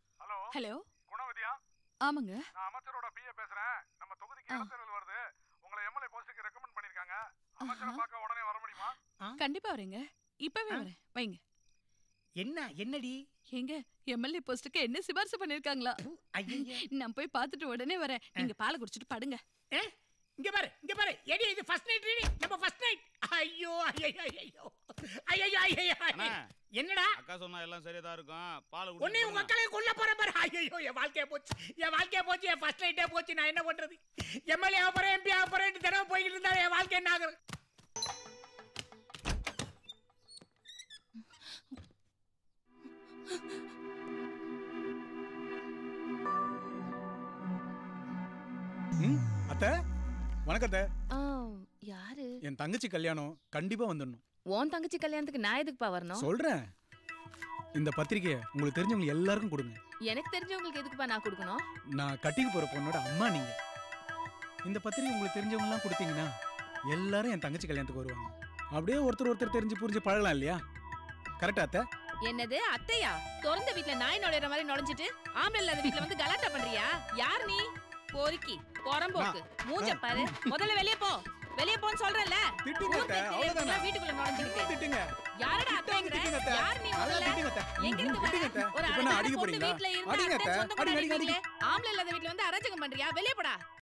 ஹலோ குணவதியா ஆமாங்க நான் அமைச்சரோட பிஏ பேசுறேன் நம்ம தொகுதிக்கு இடைத்தேர்தல் வருது உங்களை எம்எல்ஏ போஸ்டுக்கு ரெக்கமெண்ட் பண்ணிருக்காங்க அமைச்சரை பார்க்க உடனே வர முடியுமா கண்டிப்பா வரேங்க இப்பவே வரேன் வைங்க என்ன என்னடி எங்க எம்எல்ஏ போஸ்டுக்கு என்ன சிபாரிசு பண்ணிருக்காங்களா நான் போய் பார்த்துட்டு உடனே வரேன் நீங்க பாலை குடிச்சிட்டு படுங்க ஏ இங்க பாரு இங்க பாரு எடி இது ஃபர்ஸ்ட் நைட் ரெடி நம்ம ஃபர்ஸ்ட் நைட் ஐயோ ஐயோ ஐயோ ஐயோ ஐயோ அண்ணா. என்னடா அக்கா சொன்னா எல்லாம் சரியா தான் இருக்கும் பால் உன்னை உங்க அக்களை கொல்ல போற பாரு ஐயோ என் வாழ்க்கைய போச்சு என் வாழ்க்கைய போச்சு என் ஃபர்ஸ்ட் நைட்டே போச்சு நான் என்ன பண்றது எம்எல்ஏ ஆக போறேன் எம்பி ஆக போறேன் தினம் போய்கிட்டு இருந்தா என் வாழ்க்கை என்ன ஆகுறது ம் அத்தை வணக்கம் அத்தை ஆ, யாரு என் தங்கச்சி கல்யாணம் கண்டிப்பா வந்துடணும் உன் தங்கச்சி கல்யாணத்துக்கு நான் எதுக்குப்பா வரணும் சொல்றேன் இந்த பத்திரிக்கையை உங்களுக்கு தெரிஞ்சவங்க எல்லாருக்கும் கொடுங்க எனக்கு தெரிஞ்சவங்களுக்கு எதுக்குப்பா நான் கொடுக்கணும் நான் கட்டிக்கு போற பொண்ணோட அம்மா நீங்க இந்த பத்திரிக்கை உங்களுக்கு தெரிஞ்சவங்க எல்லாம் கொடுத்தீங்கன்னா எல்லாரும் என் தங்கச்சி கல்யாணத்துக்கு வருவாங்க அப்படியே ஒருத்தர் ஒருத்தர் தெரிஞ்சு புரிஞ்சு பழகலாம் இல்லையா கரெக்டா அத்தை என்னது அத்தையா திறந்த வீட்ல நாய் நுழையிற மாதிரி நுழைஞ்சிட்டு ஆம்பளை இல்லாத வீட்ல வந்து கலாட்டா பண்றியா யார் நீ பொறுக்கி புறம்போக்கு மூஞ்ச பாரு முதல்ல வெளிய போ வெளிய போன்னு சொல்றேன்ல திட்டுங்க ஊர் அத்தை, பேச்சு அவ்வளவுதானே. தெரியாம வீட்டுக்குள்ள நுழைஞ்சிட்டு திட்டுங்க யாரடா அத்தைங்கிற திட்டுங்க அத்தை. யார் நீ நல்லா முதல்ல திட்டுங்க அத்தை. எங்க இருந்து வர திட்டுங்க அத்தை. ஒரு இப்ப நான் அழகான அடிக்க பொண்ணு போறீங்களா? வீட்ல இருந்து அடிங்க அத்தை அத்தை. சொந்தம் கூட அடிங்க, அடிங்க, அடிக்கிறீங்களே ஆம்பளை இல்லாத வீட்ல வந்து அரஞ்சகம் பண்றியா வெளிய போடா